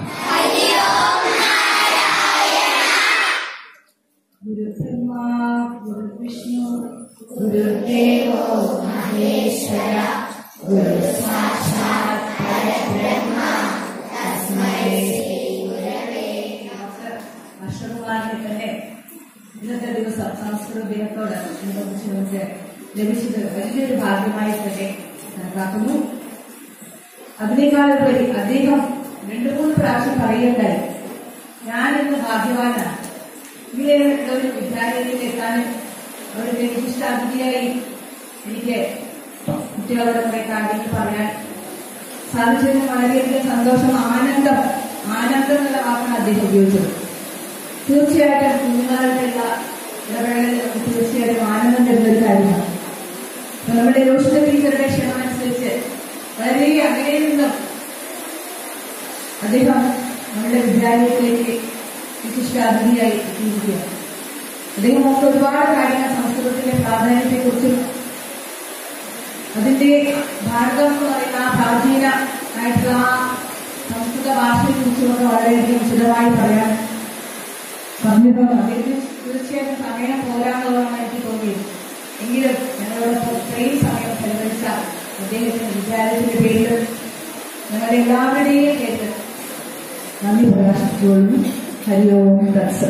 ഗുരു ബ്രഹ്മ ഗുരു വിഷ്ണു ഗുരുദേവോ മഹേശ്വര ഗുരു സാക്ഷാത് പരബ്രഹ്മ തസ്മൈ ശ്രീ ഗുരവേ നമഃ. അശ്വകുമാറിനെ തന്നെ ഇന്നത്തെ ദിവസം സംസ്കൃത ദിനത്തോട് അനുബന്ധിച്ച് നമുക്ക് ലഭിച്ചത് വലിയൊരു ഭാഗ്യമായി തന്നെ കണക്കാക്കുന്നു അതിനേക്കാളുപരി അദ്ദേഹം രണ്ടു മൂന്ന് പ്രാവശ്യം പറയുണ്ടായി ഞാൻ ഇന്ന് ഭാഗ്യവാനാണ് ഇങ്ങനെയുള്ള ഒരു വിദ്യാലയത്തിൽ എത്താനും അവിടുത്തെ വിശിഷ്ടാതിഥിയായി എനിക്ക് കുട്ടികളുടെ കുറെ കാര്യങ്ങൾ പറയാൻ സാധിച്ചതിന് വളരെയധികം സന്തോഷം ആനന്ദം ആനന്ദം എന്നുള്ള വാക്കാണ് അദ്ദേഹം ഉപയോഗിച്ചത് തീർച്ചയായിട്ടും കുഞ്ഞുങ്ങളുടെയുള്ള ഇടവേളയിൽ നമുക്ക് തീർച്ചയായിട്ടും ആനന്ദം തരുന്ന ഒരു കാര്യമാണ് അപ്പൊ നമ്മുടെ രോഷിത ടീച്ചറുടെ ക്ഷണം അനുസരിച്ച് വളരെ അകലെ നിന്നും അദ്ദേഹം നമ്മുടെ വിദ്യാലയത്തിലേക്ക് വിശിഷ്ട അതിഥിയായി എത്തിയിരിക്കുകയാണ് അദ്ദേഹം നമുക്ക് ഒരുപാട് കാര്യങ്ങൾ സംസ്കൃതത്തിന്റെ പ്രാധാന്യത്തെക്കുറിച്ചും അതിന്റെ ഭാരതം എന്ന് പറയുന്ന ആ പ്രാചീന ആയിട്ടുള്ള ആ സംസ്കൃത ഭാഷയെ കുറിച്ചുമൊക്കെ വളരെയധികം വിശദമായി പറയാൻ പറഞ്ഞിട്ടുണ്ട് അദ്ദേഹത്തിന് തീർച്ചയായിട്ടും സമയം പോരാന്നുള്ളതാണ് എനിക്ക് തോന്നിയത് എങ്കിലും ഞങ്ങളോടൊപ്പം ഇത്രയും സമയം ചെലവഴിച്ച അദ്ദേഹത്തിന്റെ വിദ്യാലയത്തിന്റെ പേരിൽ ഞങ്ങളുടെ എല്ലാവരുടെയും പേരിൽ നന്ദി പ്രകാശിച്ചുകൊള്ളുന്നു ഹരി ഓം ദർശൻ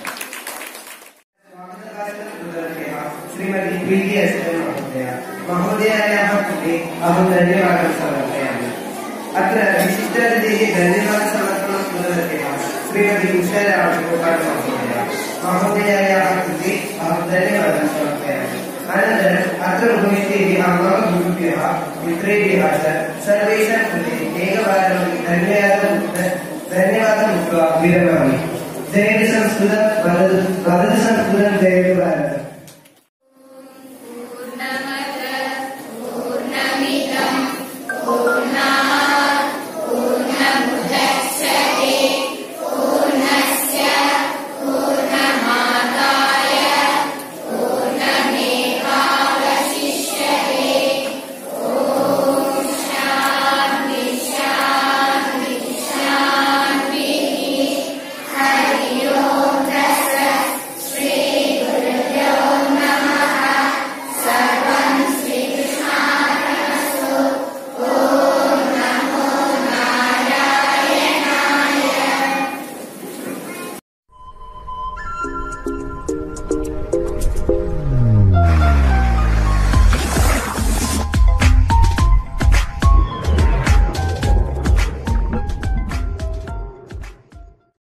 श्रीमती प्रीति एस्ते महोदय महोदयायाः कृते अहं धन्यवादं समर्पयामि अत्र विशिष्टातिथेः धन्यवादसमर्पणं कुर्वत्यः श्रीमती उषाराजगोपाल महोदय महोदयायाः कृते अहं धन्यवादं समर्पयामि अनन्तरम् अत्र उपविष्टेभ्यः मम गुरुभ्यः मित्रेभ्यः च सर्वेषां कृते एकवारं धन्यवादं धन्यवादम् उक्त्वा विरमामि जय संस्कृत वदतु